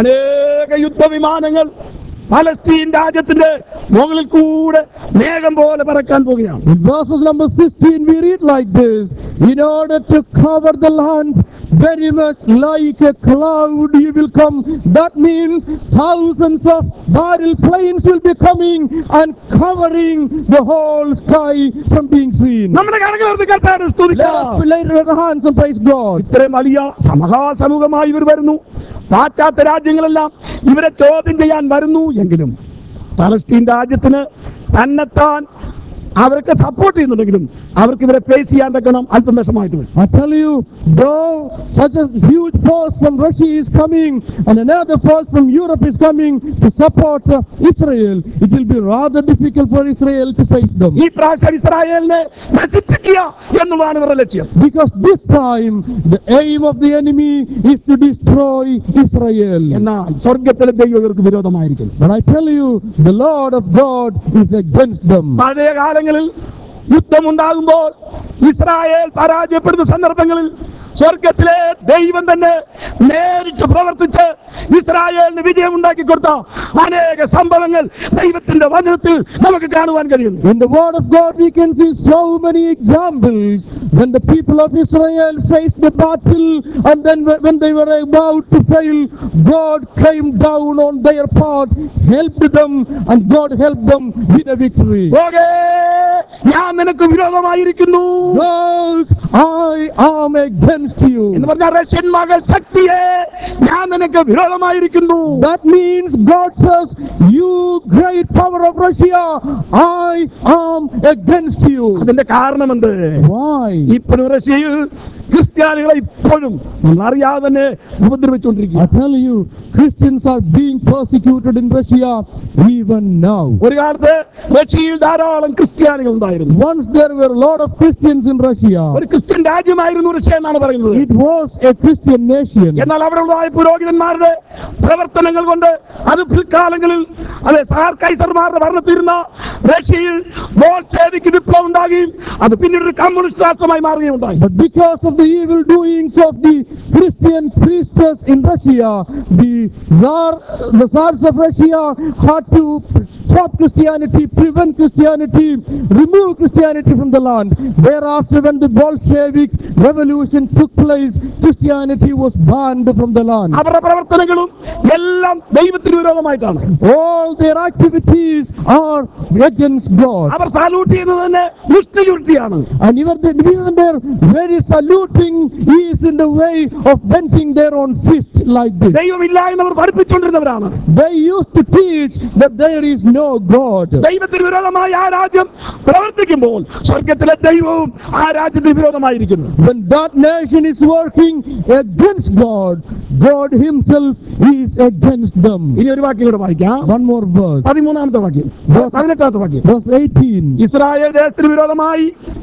അനേക യുദ്ധവിമാനങ്ങൾ പലസ്തീൻ രാജ്യത്തിന്റെ മുകളിൽ കൂടെ മേഘം പോലെ പറക്കാൻ പോവുകയാണ് In verses number 16, we read like this In order to cover the land very much like a cloud, you will come. That means thousands of battle planes will be coming and covering the whole sky from being seen. നമ്മുടെ കണക്കിലെടുത്ത് കർത്താവിനെ Let സ്തുതിക്കാം us later at our hands and praise God. ഇത്രയും വലിയ സമഹാസമൂഹമായി ഇവർ വരുന്നു പാശ്ചാത്യ രാജ്യങ്ങളെല്ലാം ഇവരെ ചോദ്യം ചെയ്യാൻ വരുന്നു എങ്കിലും പലസ്തീൻ രാജ്യത്തിന് തന്നെത്താൻ അവർക്ക് സപ്പോർട്ട് ചെയ്യുന്നുണ്ടെങ്കിലും അവർക്ക് ഇവരെ ഫേസ് ചെയ്യാൻ തക്കണം അല്പം വിഷമായിട്ട് വരും I tell you, though such a huge force from Russia is coming and another force from Europe is coming to support uh, Israel, it will be rather difficult for Israel to face them. ഈ പ്രാവശ്യം ഇസ്രായേലിനെ നശിപ്പിക്കുക എന്നുള്ളതാണ് ഇവരുടെ ലക്ഷ്യം Because this time, the aim of the enemy is to destroy Israel. എന്നാൽ സ്വർഗത്തിലെ ദൈവം ഇവർക്ക് വിരോധമായിരിക്കും But I tell you, the Lord of God is against them. പഴയ കാലങ്ങളിൽ യുദ്ധമുണ്ടാകുമ്പോൾ ഇസ്രായേൽ പരാജയപ്പെടുന്ന സന്ദർഭങ്ങളിൽ സ്വർഗത്തിലെ ദൈവം തന്നെ നേരിട്ട് പ്രവർത്തിച്ച് ഇസ്രായേലിന് വിജയം ഉണ്ടാക്കി കൊടുത്ത അനേക സംഭവങ്ങൾ ദൈവത്തിന്റെ വചനത്തിൽ നമുക്ക് കാണുവാൻ കഴിയുന്നു In the word of God, we can see so many examples when the people of Israel faced the battle and then wh- when they were about to fail, God came down on their part, helped them, and God helped them win a victory. പോകേ ഞാൻ നിനക്ക് വിരോധമായിരിക്കുന്നു Look, I am against you. എന്ന് പറഞ്ഞ റഷ്യൻ മകൾ ശക്തിയെ ഞാൻ നിനക്ക് വിരോധമായിരിക്കുന്നു That means God says, You great power of Russia, I am against you. അതിന്റെ കാരണമെന്ത് Why? ഇപ്പോഴും റഷ്യയിൽ ക്രിസ്ത്യാനികളെ ഇപ്പോഴും നമ്മൾ അറിയാതെ തന്നെ ഉപദ്രവിച്ചുകൊണ്ടിരിക്കുക I tell you, Christians are being persecuted in Russia even now. ഒരു കാലത്ത് റഷ്യയിൽ ധാരാളം ക്രിസ്ത്യാനികൾ ഉണ്ടായിരുന്നു Once there were a lot of Christians in Russia. ഒരു ക്രിസ്ത്യൻ രാജ്യമായിരുന്നു റഷ്യ എന്നാണ് പറയുന്നത് It was a Christian nation. എന്നാൽ അവിടെ ഉള്ളതായ പുരോഹിതന്മാരുടെ പ്രവർത്തനങ്ങൾ കൊണ്ട് അത് പിൽക്കാലങ്ങളിൽ അതെ സാർ കൈസർമാരുടെ ഭരണത്തിരുന്ന റഷ്യയിൽ ബോൾഷേവിക് വിപ്ലവം ഉണ്ടാകുകയും അത് പിന്നീട് ഒരു കമ്മ്യൂണിസ്റ്റ് രാഷ്ട്രമായി മാറുകയും ഉണ്ടായി But because of the evil doings of the Christian priestess in Russia, the Tsar, the Tsars of Russia had to stop Christianity, prevent Christianity, remove Christianity from the land. Thereafter, when the Bolshevik revolution took place, Christianity was banned from the land. അവരുടെ പ്രവർത്തനങ്ങളും എല്ലാം ദൈവത്തിന് വിരോധമായിട്ടാണ് All their activities are against God. അവർ സാലൂട്ട് ചെയ്യുന്നത് തന്നെ മുഷ്ടിചുരുട്ടിയാണ് And even, the, even their very saluting is in the way of bending their own fist like this. ദൈവമില്ല എന്നവർ പഠിപ്പിച്ചുകൊണ്ടിരുന്നവരാണ് They used to teach that there is no God. ദൈവത്തിന് വിരോധമായി ആ രാജ്യം പ്രവർത്തിക്കുമ്പോൾ സ്വർഗത്തിലെ ദൈവവും ആ രാജ്യത്തിന് വിരോധമായിരിക്കുന്നു When that nation is working against God, God Himself is against them. ഇനി ഒരു വാക്യം കൂടെ വായിക്കാം One more verse. പതിമൂന്നാമത്തെ വാക്യം പതിനെട്ടാമത്തെ വാക്യം Verse 18. ഇസ്രായേൽ ദേശത്തിന് വിരോധമായി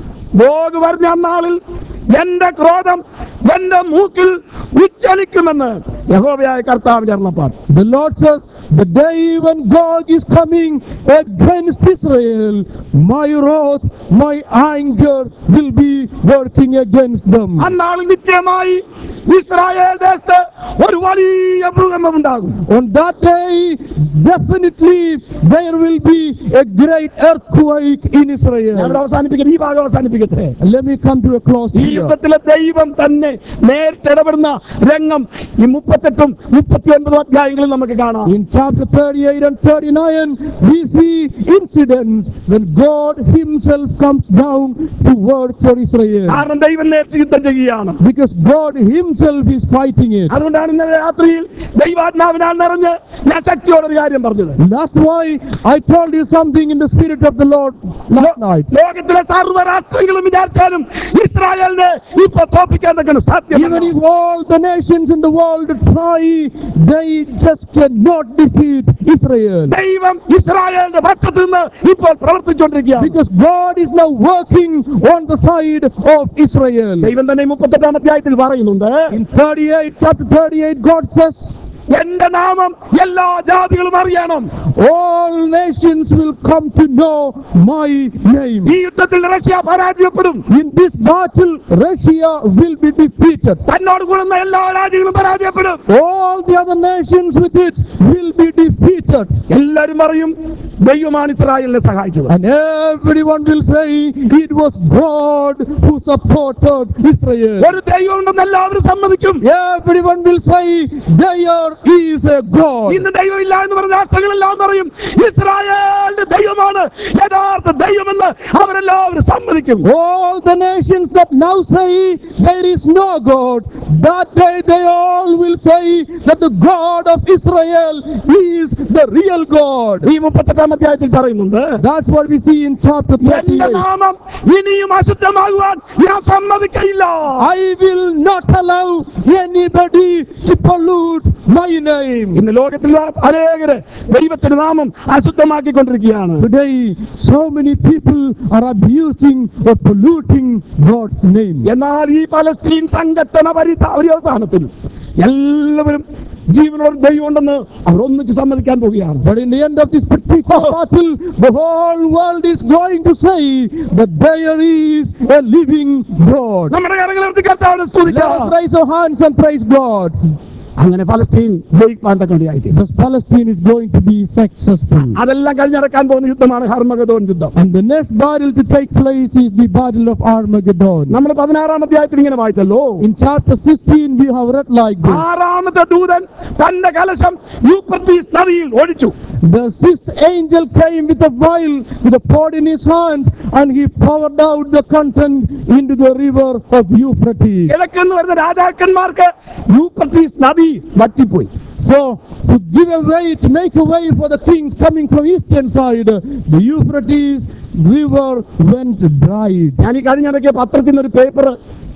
ഗോഗ് പറഞ്ഞ അന്നാളിൽ എന്റെ ക്രോധം എന്റെ മൂക്കിൽ ഉച്ചലിക്കുമെന്ന് യഹോവയായ കർത്താവ് ചരണപ്പാട് The Lord says, The day when God is coming against Israel, my wrath, my anger will be working against them. അന്നാളിൽ നിശ്ചയമായി ഇസ്രായേൽ ദേശത്ത് ഒരു വലിയ ഭൂകമ്പം ഉണ്ടാകും On that day, definitely there will be a great earthquake in ഞാൻ Israel. ഇവിടെ അവസാനിപ്പിക്കട്ടെ ഈ ഭാഗം അവസാനിപ്പിക്കട്ടെ And Let me come to a close ഈ here. യുദ്ധത്തിലെ ദൈവം തന്നെ നേരിട്ട് ഇടപെടുന്ന രംഗം ഈ മുപ്പത്തെട്ടും മുപ്പത്തി ഒൻപതും അധ്യായങ്ങളിൽ നമുക്ക് കാണാം In chapter 38 and 39, we see incidents when God Himself comes down to work for Israel. കാരണം ദൈവം നേരിട്ട് യുദ്ധം ചെയ്യുകയാണ് Because God Himself is fighting it. അതുകൊണ്ടാണ് ഇന്നലെ രാത്രിയിൽ ദൈവാത്മാവിനാൽ നിറഞ്ഞ് ഞാൻ ശക്തിയോടെ ഒരു കാര്യം പറഞ്ഞത് And that's why I told you something in the Spirit of the Lord last night. ലോകത്തിലെ സർവ്വ രാഷ്ട്രങ്ങളും വിചാരിച്ചാലും ഇസ്രായേലിനെ ഇപ്പൊ തോപ്പിക്കാൻ തക്കണം Even സാധ്യമല്ല if all the nations in the world try, they just cannot defeat Israel. ദൈവം ഇസ്രായേലിന്റെ പക്ഷത്ത് നിന്ന് ഇപ്പോൾ പ്രവർത്തിച്ചുകൊണ്ടിരിക്കുകയാണ് Because God is now working on the side of Israel. ദൈവം തന്നെ മുപ്പത്തെട്ടാം അധ്യായത്തിൽ പറയുന്നുണ്ട് In 38, chapter 38, God says, എന്റെ നാമം എല്ലാ ജാതികളും അറിയണം All nations will come to know my name. ഈ യുദ്ധത്തിൽ റഷ്യ പരാജയപ്പെടും In this battle, Russia will be defeated. തന്നോട് കൂടുന്ന എല്ലാ രാജ്യങ്ങളും പരാജയപ്പെടും All the other nations with it will be defeated. എല്ലാരും പറയും ദൈവമാണ് ഇസ്രായേലിനെ സഹായിച്ചത് And everyone will say it was God who supported Israel. ഒരു ദൈവം ഉണ്ടെന്ന് എല്ലാവരും സമ്മതിക്കും Everyone will say there is a God. ഇന്ന് ദൈവമില്ല എന്ന് പറഞ്ഞ രാഷ്ട്രങ്ങളെല്ലാം പറയും ഇസ്രായേലിന്റെ ദൈവമാണ് യഥാർത്ഥ ദൈവമെന്ന് അവരെല്ലാവരും സമ്മതിക്കും All the nations that now say there is no God, that day they all will say that the God of Israel is the real God. ഈ മുപ്പത്തെട്ടാം അധ്യായത്തിൽ പറയുന്നുണ്ട് That's what we see in chapter എന്റെ 38. നാമം ഇനിയും അശുദ്ധമാകുവാൻ ഞാൻ സമ്മതിക്കയില്ല I will not allow anybody to pollute my name. ഇന്ന് ലോകത്തിൽ അനേകര് ദൈവത്തിന്റെ നാമം അശുദ്ധമാക്കിക്കൊണ്ടിരിക്കുകയാണ് Today, so many people are abusing or polluting God's name. എന്നാൽ ഈ പലസ്തീൻ സംഘട്ടന പരിത പര്യവസാനത്തിൽ എല്ലാവരും ജീവനുള്ള ഒരു ദൈവം ഉണ്ടെന്ന് അവർ ഒന്നിച്ച് സമ്മതിക്കാൻ പോവുകയാണ് But in the end of this particular battle, the whole world is going to say that there is a living God. നമ്മുടെ കരങ്ങളെടുത്ത് കർത്താവിനെ Let us സ്തുതിക്കാം raise our hands and praise God. അങ്ങനെ പലസ്തീൻ ജയിക്കാൻ തക്കണ്ടിയായിട്ട് Because Palestine is going to be successful. അതെല്ലാം കഴിഞ്ഞടക്കാൻ പോകുന്ന യുദ്ധമാണ് ഹർമഗതോൻ യുദ്ധം And the next battle to take place is the battle of Armageddon. നമ്മൾ പതിനാറാം അധ്യായത്തിൽ ഇങ്ങനെ വായിച്ചല്ലോ In chapter 16, we have read like this. ആറാമത്തെ ദൂതൻ തന്റെ കലശം യൂപ്പർട്ടീസ് നദിയിൽ ഒഴിച്ചു The sixth angel came with a vial with a pot in his hand and he poured out the content into the river of Euphrates. കിഴക്കെന്ന് വരുന്ന രാജാക്കന്മാർക്ക് യൂപ്പർട്ടീസ് നദി വറ്റിപ്പോയി So to give a way, to make a way for the kings coming from eastern side, the Euphrates river went dried. ഞാൻ ഈ കഴിഞ്ഞിടയ്ക്ക് പത്രത്തിൽ നിന്ന് ഒരു പേപ്പർ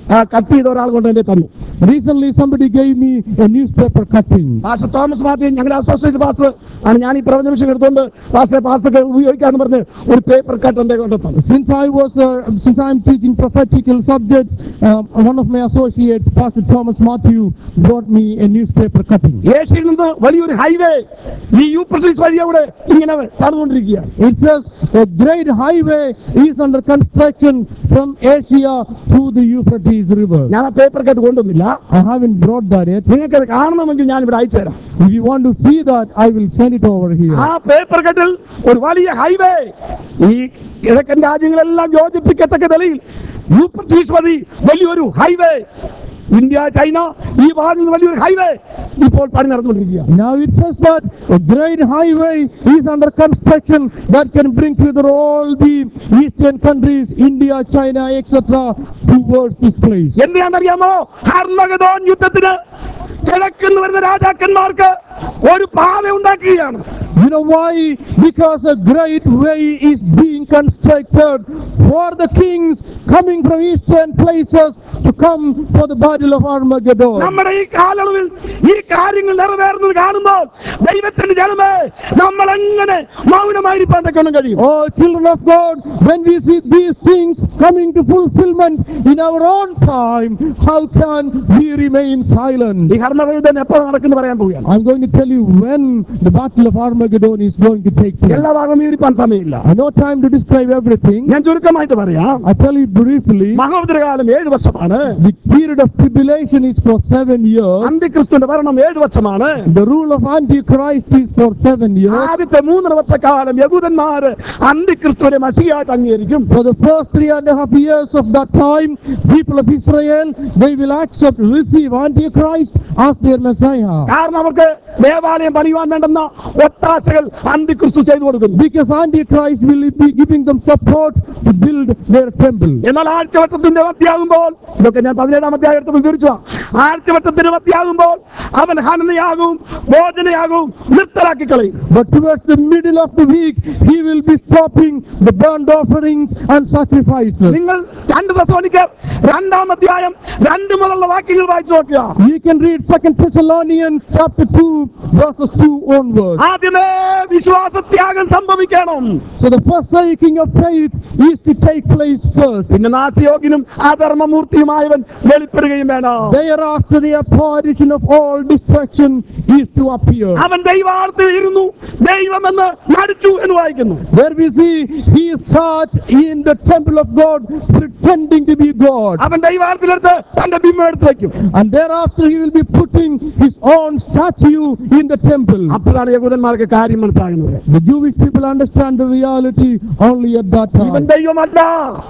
കട്ട് ചെയ്ത ഒരാൾ കൊണ്ട് എന്നെ തന്നു Recently, somebody gave me a newspaper cutting. Pastor Thomas Mathew ഞങ്ങളുടെ അസോസിയേറ്റ് പാസ്റ്റർ ആണ് ഞാൻ ഈ പ്രവചന വിഷയം എടുത്തുകൊണ്ട് പാസ്റ്റർ പാസ്റ്റർക്ക് ഉപയോഗിക്കാന്ന് പറഞ്ഞ് ഒരു പേപ്പർ കട്ട് എന്റെ കൊണ്ട് തന്നു Since I was, uh, since I'm teaching prophetical subjects, um, one of my associates, Pastor Thomas Matthew, brought me a newspaper cutting. ഏഷ്യയിൽ നിന്ന് വലിയൊരു ഹൈവേ ഈ യൂപ്രട്ടീസ് വഴി അവിടെ ഇങ്ങനെ നടന്നുകൊണ്ടിരിക്കുകയാണ് It says a great highway is under construction from Asia through the Euphrates River. ഞാൻ ആ പേപ്പർ കട്ട് കൊണ്ടുവന്നില്ല I haven't brought that yet. നിങ്ങൾക്ക് അത് കാണണമെങ്കിൽ ഞാൻ ഇവിടെ അയച്ചു തരാം If you want to see that, I will send it over here. ആ പേപ്പർ കട്ടിൽ ഒരു വലിയ ഹൈവേ ഈ കിഴക്കൻ രാജ്യങ്ങളെല്ലാം യോജിപ്പിക്കത്തക്ക നിലയിൽ യൂപ്രട്ടീസ് വഴി വലിയൊരു ഹൈവേ ഇന്ത്യ ചൈന ഈ ഭാഗങ്ങളിൽ വലിയൊരു ഹൈവേ ഇപ്പോൾ പണി നടന്നുകൊണ്ടിരിക്കുകയാണ് Now it says that a great highway is under construction that can bring together all the eastern countries, India, China, etc., towards this place. എന്തിനാണെന്നറിയാമോ ഹർമഗദോൻ യുദ്ധത്തിന് കിഴക്കുന്ന് വരുന്ന രാജാക്കന്മാർക്ക് ഒരു പാത ഉണ്ടാക്കുകയാണ് You know why? Because a great way is being constructed for the kings coming from eastern places to come for the battle of Armageddon. നമ്മുടെ ഈ കാലയളവിൽ ഈ കാര്യങ്ങൾ നിറവേറുന്നത് കാണുമ്പോൾ ദൈവത്തിന്റെ ജനമേ നമ്മൾ എങ്ങനെ മൗനമായിരിക്കാൻ തക്കണം കഴിയും Oh, children of God, when we see these things coming to fulfillment in our own time, how can we remain silent? ഈ ഹർമഗദോൻ എപ്പോൾ നടക്കുന്നു പറയാൻ പോവുകയാണ് I'm going to tell you when the battle of Armageddon is going to take place. എല്ലാ ഭാഗം വിവരിപ്പാൻ സമയമില്ല I no time to describe everything. ഞാൻ ചുരുക്കമായിട്ട് പറയാം I tell you briefly. മഹോദരകാലം ഏഴ് വർഷമാണ് The period of tribulation is for seven years. അന്തിക്രിസ്തുവിന്റെ ഭരണം ഏഴ് വർഷമാണ് The rule of Antichrist is for seven years. ആദ്യത്തെ മൂന്നര വർഷക്കാലം യഹൂദന്മാര് അന്തിക്രിസ്തുവിനെ മസിയായിട്ട് അംഗീകരിക്കും For the first three and a half years of that time, people of Israel, they will accept, receive Antichrist as their Messiah. കാരണം അവർക്ക് ദേവാലയം പണിയുവാൻ വേണ്ടുന്ന ഒത്താശകൾ അന്തിക്രിസ്തു ചെയ്തു കൊടുക്കുന്നു Because Antichrist will be giving them support to build their temple. എന്നാൽ ആഴ്ചവട്ടത്തിന്റെ മധ്യാകുമ്പോൾ ഇതൊക്കെ ഞാൻ പതിനേഴാം അധ്യായത്തിൽ വിവരിച്ചു ആഴ്ചവട്ടത്തിന്റെ മധ്യാകുമ്പോൾ അവൻ ഹനനയാകും ഭോജനയാകും നിർത്തലാക്കി കളയും But towards the middle of the week, he will be stopping the burnt offerings and sacrifices. നിങ്ങൾ രണ്ട് ദശോനിക്ക് രണ്ടാം അധ്യായം രണ്ട് മുതലുള്ള വാക്യങ്ങൾ വായിച്ചു നോക്കുക You can read Second Thessalonians chapter 2, verses 2 onwards. ആദ്യമേ വിശ്വാസത്യാഗം സംഭവിക്കണം So the forsaking of faith is to take place first. പിന്നെ നാസിയോഗ്യനും അധർമ്മമൂർത്തിയുമായവൻ വെളിപ്പെടുകയും വേണം Thereafter, the apparition of all destruction is to appear. അവൻ ദൈവാർത്ഥത്തിൽ ഇരുന്നു ദൈവമെന്ന് നടിച്ചു എന്ന് വായിക്കുന്നു Where we see he sat in the temple of God pretending to be God. അവൻ ദൈവാർത്ഥത്തിലെടുത്ത് തന്റെ ബിംബം എടുത്ത് വയ്ക്കും And thereafter, he will be putting his own statue in the temple. അപ്പോഴാണ് യഹൂദന്മാർക്ക് കാര്യം മനസ്സിലാകുന്നത് The Jewish people understand the reality only at that ഇവൻ time. ദൈവമല്ല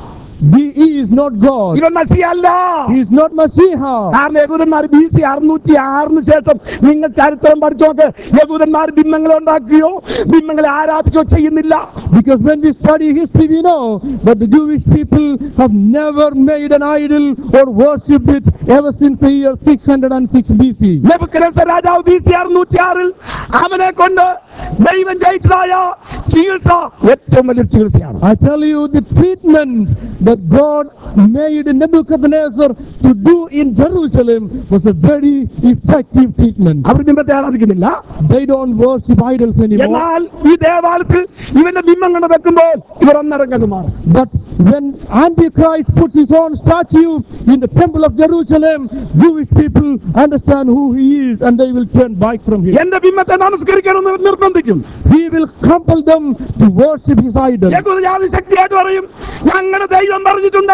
He is not God. ഇവൻ മസിയല്ല He is not Messiah. കാരണം യഹൂദന്മാർ ബി സി അറുന്നൂറ്റി ആറിന് ശേഷം നിങ്ങൾ ചരിത്രം പഠിച്ചു നോക്ക് യഹൂദന്മാർ ബിംബങ്ങളെ ഉണ്ടാക്കുകയോ ബിംബങ്ങളെ ആരാധിക്കുകയോ ചെയ്യുന്നില്ല Because when we study history, we know that the Jewish people have never made an idol or worshipped it ever since the year 606 BC. Nebuchadnezzar രാജാവ് ബി സി അറുന്നൂറ്റി ആറിൽ അവനെ കൊണ്ട് ദൈവം ജയിച്ചതായ ചികിത്സ ഏറ്റവും വലിയ ചികിത്സയാണ് I tell you, the treatment that God made Nebuchadnezzar to do in Jerusalem was a very effective treatment. Our ബിംബത്തെ ആരാധിക്കുന്നില്ല They don't worship idols anymore. എന്നാൽ ഈ ദേവാലയത്തിൽ ഇവന്റെ ബിംബം കണ്ട് വെക്കുമ്പോൾ ഇവർ ഒന്നരം കണ്ടു മാറും But when Antichrist puts his own statue in the temple of Jerusalem, Jewish people understand who he is and they will turn back from him. എന്റെ ബിംബത്തെ നമസ്കരിക്കണമെന്ന് ഇവർ നിർബന്ധിക്കും He will compel them to worship his idol. യഹൂദജാതി ശക്തിയായിട്ട് പറയും ഞങ്ങളുടെ ദൈവം പറഞ്ഞിട്ടുണ്ട്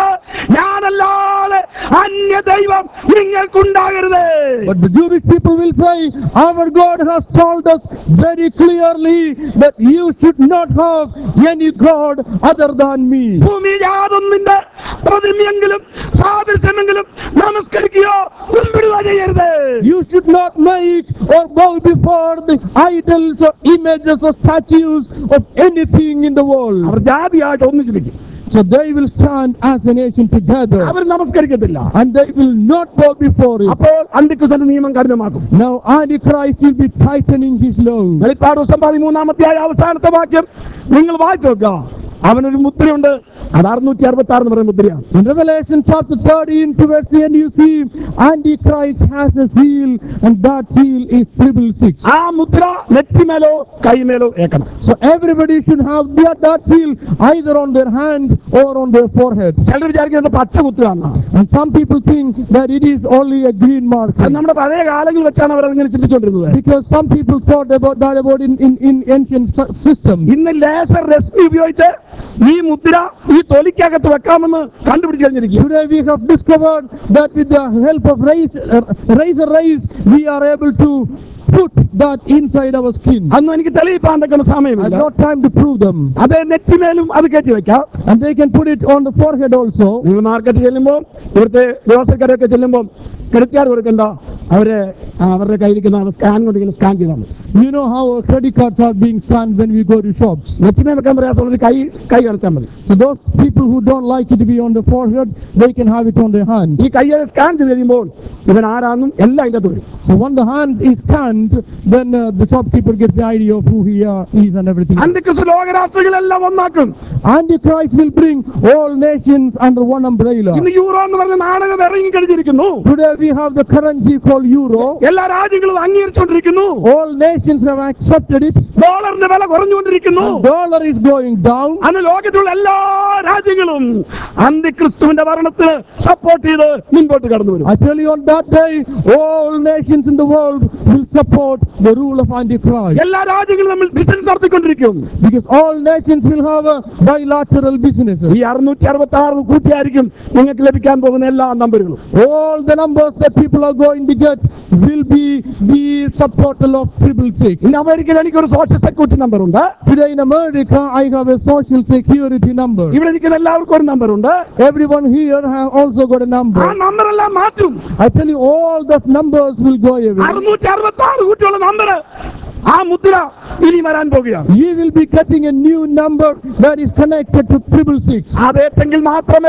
ഞാനല്ലാതെ അന്യ ദൈവം നിങ്ങൾക്കുണ്ടാകരുത് But the Jewish people will say, Our God has told us very clearly that you should not have any God other than me. ഭൂമി യാതൊന്നിന്റെ പ്രതിമയെങ്കിലും സാദൃശ്യമെങ്കിലും നമസ്കരിക്കുകയോ കുമ്പിടുകയോ ചെയ്യരുത് You should not make or bow before the idols or images or statues of anything in the world. Our ജാതിയായിട്ട് ഒന്നിച്ചിരിക്കും So they will stand as a nation together our നമസ്കരിക്കത്തില്ല and they will not bow before it. അപ്പോൾ അന്തിക്കുസന്റെ നിയമം കഠിനമാക്കും Now Antichrist will be tightening his law. വെളിപ്പാട് ദിവസം പതിമൂന്നാമത്തെ അവസാനത്തെ വാക്യം നിങ്ങൾ വായിച്ചു നോക്കുക അവനൊരു മുദ്രയുണ്ട് അത് അറുന്നൂറ്റി അറുപത്തി ആറ് എന്ന് പറയുന്ന മുദ്രയാണ് In Revelation chapter 13, towards the end, you see Antichrist has a seal, and that seal is triple six. ആ മുദ്ര നെറ്റിമേലോ കൈമേലോ ഏക്കണം So everybody should have that, that seal either on their hand or on their forehead. ചിലർ വിചാരിക്കുന്നത് പച്ച മുദ്രയാണ് And some people think that it is only a green mark. അത് നമ്മുടെ പഴയ കാലങ്ങളിൽ വെച്ചാണ് അവർ അങ്ങനെ ചിന്തിച്ചുകൊണ്ടിരുന്നത് Because some people thought about that about in, in, in ancient sy- systems. ഇന്ന് ലേസർ രശ്മി ഉപയോഗിച്ച് ഈ മുദ്ര ഈ തൊലിക്കകത്ത് വെക്കാമെന്ന് കണ്ടുപിടിച്ചു കഴിഞ്ഞിരിക്കും Today we have discovered that with the help of raise, uh, razor rays, we are able to put that inside our skin. അന്നും എനിക്ക് തെളിയിപ്പാൻ തക്കുന്ന I have സമയമില്ല not time to prove them. അത് നെറ്റിമേലും അത് കയറ്റി വെക്കാം And they can put it on the forehead also. നിങ്ങൾ മാർക്കറ്റ് ചെല്ലുമ്പോൾ ഇവിടുത്തെ വ്യവസായക്കാരൊക്കെ ചെല്ലുമ്പോൾ ക്രെഡിറ്റ് കാർഡ് കൊടുക്കണ്ട അവര് ആ, അവരുടെ കയ്യിരിക്കുന്ന സ്കാൻ കൊണ്ട് ഇങ്ങനെ സ്കാൻ ചെയ്താൽ മതി You know how our credit cards are being scanned when we go to shops. നെറ്റിമേ വെക്കാൻ പ്രയാസമുള്ളത് കൈ കൈ കാണിച്ചാൽ മതി So those people who don't like it to be on the forehead, they can have it on their hand. ഈ കൈയെ സ്കാൻ ചെയ്ത് കഴിയുമ്പോൾ ഇവൻ ആരാന്നും എല്ലാം അതിൻ്റെ അകത്ത് വരും So when the hand is scanned, then uh, the shopkeeper gets the idea of who he uh, is and everything. അന്ത്യക്രിസ്തു ലോകരാഷ്ട്രങ്ങളെല്ലാം ഒന്നാക്കും Antichrist will bring all nations under one umbrella. ഇന്ന് യൂറോ എന്ന് പറഞ്ഞ നാണകം ഇറങ്ങി കഴിഞ്ഞിരിക്കുന്നു Today we have the currency called euro. എല്ലാ രാജ്യങ്ങളും അംഗീകരിച്ചുകൊണ്ടിരിക്കുന്നു All nations have accepted it. ഡോളറിന്റെ വില കുറഞ്ഞുകൊണ്ടിരിക്കുന്നു Dollar is going down. അന്ന് ലോകത്തിലുള്ള എല്ലാ രാജ്യങ്ങളും അന്ത്യക്രിസ്തുവിന്റെ ഭരണത്തിന് സപ്പോർട്ട് ചെയ്ത് മുൻപോട്ട് കടന്നു വരും I tell you on that day, all nations in the world will support the rule of Antichrist. എല്ലാ രാജ്യങ്ങളും നമ്മൾ ബിസിനസ് നടത്തിക്കൊണ്ടിരിക്കും Because all nations will have a bilateral businesses. ഈ അറുന്നൂറ്റി അറുപത്തി ആറ് കൂട്ടിയായിരിക്കും നിങ്ങൾക്ക് ലഭിക്കാൻ പോകുന്ന എല്ലാ നമ്പറുകളും All the numbers that people are going to get will be the subtotal of triple six. ഇന്ന് അമേരിക്കയിൽ എനിക്കൊരു സോഷ്യൽ സെക്യൂരിറ്റി നമ്പർ ഉണ്ട് Today in America, I have a social security number. ഇവിടെ ഇരിക്കുന്ന എല്ലാവർക്കും ഒരു നമ്പർ ഉണ്ട് Everyone here have also got a ആ number. നമ്പർ എല്ലാം മാറ്റും I tell you, all the numbers will go away. അറുന്നൂറ്റി അറുപത്തി ആറ് കൂട്ടിയുള്ള നമ്പർ ആ മുദ്ര ഇനി വരാൻ പോകുകയാണ് You will be getting a new number that is connected to triple six. അതേറ്റെങ്കിൽ മാത്രമേ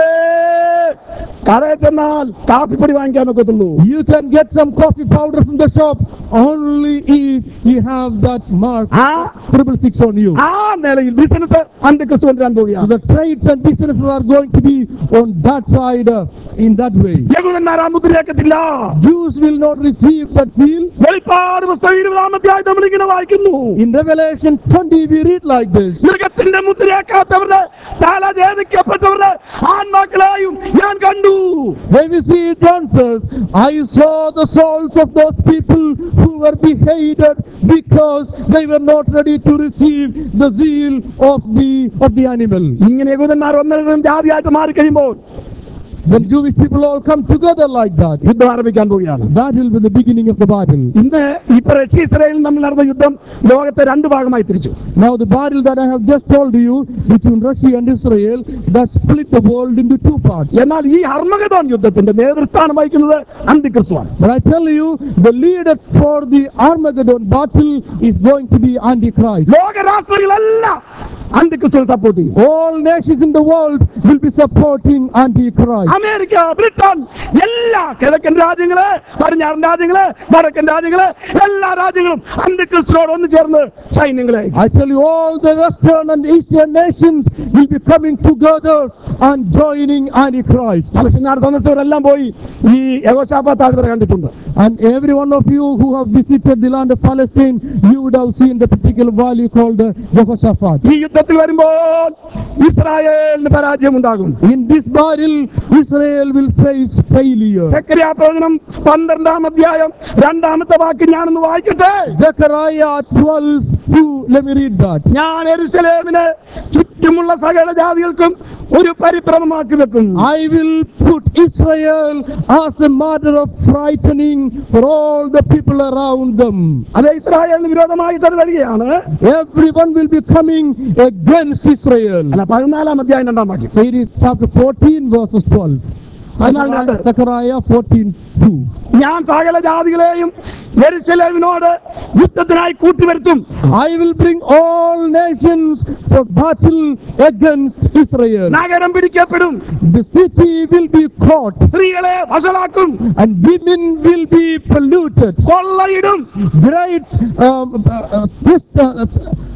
കടയിൽ ചെന്നാൽ കാപ്പിപ്പൊടി വാങ്ങിക്കാൻ ഒക്കത്തുള്ളൂ You can get some coffee powder from the shop only if you have that mark ആ triple six on you. ആ നിലയിൽ ബിസിനസ് അന്ത്യക്രിസ്തു കൊണ്ടുവരാൻ So പോവുകയാണ് the trades and businesses are going to be on that side uh, in that way. യഹൂദന്മാർ ആ മുദ്രയാക്കത്തില്ല Jews will not receive that seal. വെളിപ്പാട് പുസ്തകം ഇരുപതാമത്തെയായി നമ്മൾ ഇങ്ങനെ വായിക്കുന്നു In Revelation 20, we read like this. മൃഗത്തിന്റെ മുദ്രയാക്കാത്തവരുടെ തല ഛേദിക്കപ്പെട്ടവരുടെ ആത്മാക്കളായും ഞാൻ കണ്ടു When we see it answers, I saw the souls of those people who were beheaded because they were not ready to receive the zeal of the of the animal. ഇങ്ങനെ യഹൂദന്മാർ ഒന്നിനും ജാതിയായിട്ട് മാറിക്കഴിയുമ്പോൾ When Jewish people all come together like that, യുദ്ധം ആരംഭിക്കാൻ പോവുകയാണ് that will be the beginning of the battle. ഇന്ന് ഇപ്പൊ റഷ്യ ഇസ്രായേലും തമ്മിൽ നടന്ന യുദ്ധം ലോകത്തെ രണ്ട് ഭാഗമായി തിരിച്ചു Now the battle that I have just told you between Russia and Israel that split the world into two parts. എന്നാൽ ഈ ഹർമഗതോൻ യുദ്ധത്തിന്റെ നേതൃസ്ഥാനം വഹിക്കുന്നത് അന്തിക്രിസ്തുവാണ് But I tell you, the leader for the Armageddon battle is going to be Antichrist. ലോകരാഷ്ട്രങ്ങളെല്ലാം അന്തിക്രിസ്തുവിനെ സപ്പോർട്ട് ചെയ്യും All nations in the world will be supporting Antichrist. America Britain എല്ലാ കിഴക്കൻ രാജ്യങ്ങള് പടിഞ്ഞാറൻ രാജ്യങ്ങള് വടക്കൻ രാജ്യങ്ങള് എല്ലാ രാജ്യങ്ങളും അന്തിക്രിസ്തുനോട് ഒന്ന് ചേർന്ന് സൈന്യങ്ങളെ അയക്കും. I tell you, all the western and eastern nations will be coming together and joining Antichrist. പലസ്തീനാർ സന്ദർശകരെല്ലാം പോയി ഈ യഹോശാഫ താഴ്വര കണ്ടിട്ടുണ്ട് And every one of you who have visited the land of Palestine, you would have seen the particular valley called uh, Jehoshaphat. ഈ യുദ്ധത്തിൽ വരുമ്പോൾ ഇസ്രായേലിന് പരാജയം ഉണ്ടാകും In this battle, Israel will face failure. Zakariya പ്രവചനം പന്ത്രണ്ടാം അധ്യായം രണ്ടാമത്തെ വാക്ക് ഞാനൊന്ന് വായിക്കട്ടെ Zechariah 12, 2, let me read that. ഞാൻ എരുസലേമിന് ചുറ്റുമുള്ള സകല ജാതികൾക്കും ഒരു പരിഭ്രമമാക്കി വെക്കും I will put Israel as a matter of frightening for all the people around them. അത് ഇസ്രായേലിന് വിരോധമായി തന്നെ വരികയാണ് Everyone will be coming against Israel. അല്ല പതിനാലാം അധ്യായം രണ്ടാം വാക്യം So it is chapter 14, verses 12. പതിനാല് രണ്ട്. Zechariah 14, 2. ഞാൻ സകല ജാതികളെയും എരുസലേമിനോട് യുദ്ധത്തിനായി കൂട്ടിവരുത്തും I will bring all nations for battle against Israel. നഗരം പിടിക്കപ്പെടും The city will be caught സ്ത്രീകളെ വഷളാക്കും and women will be polluted. കൊള്ളയിടും Great um, uh, uh, this, uh,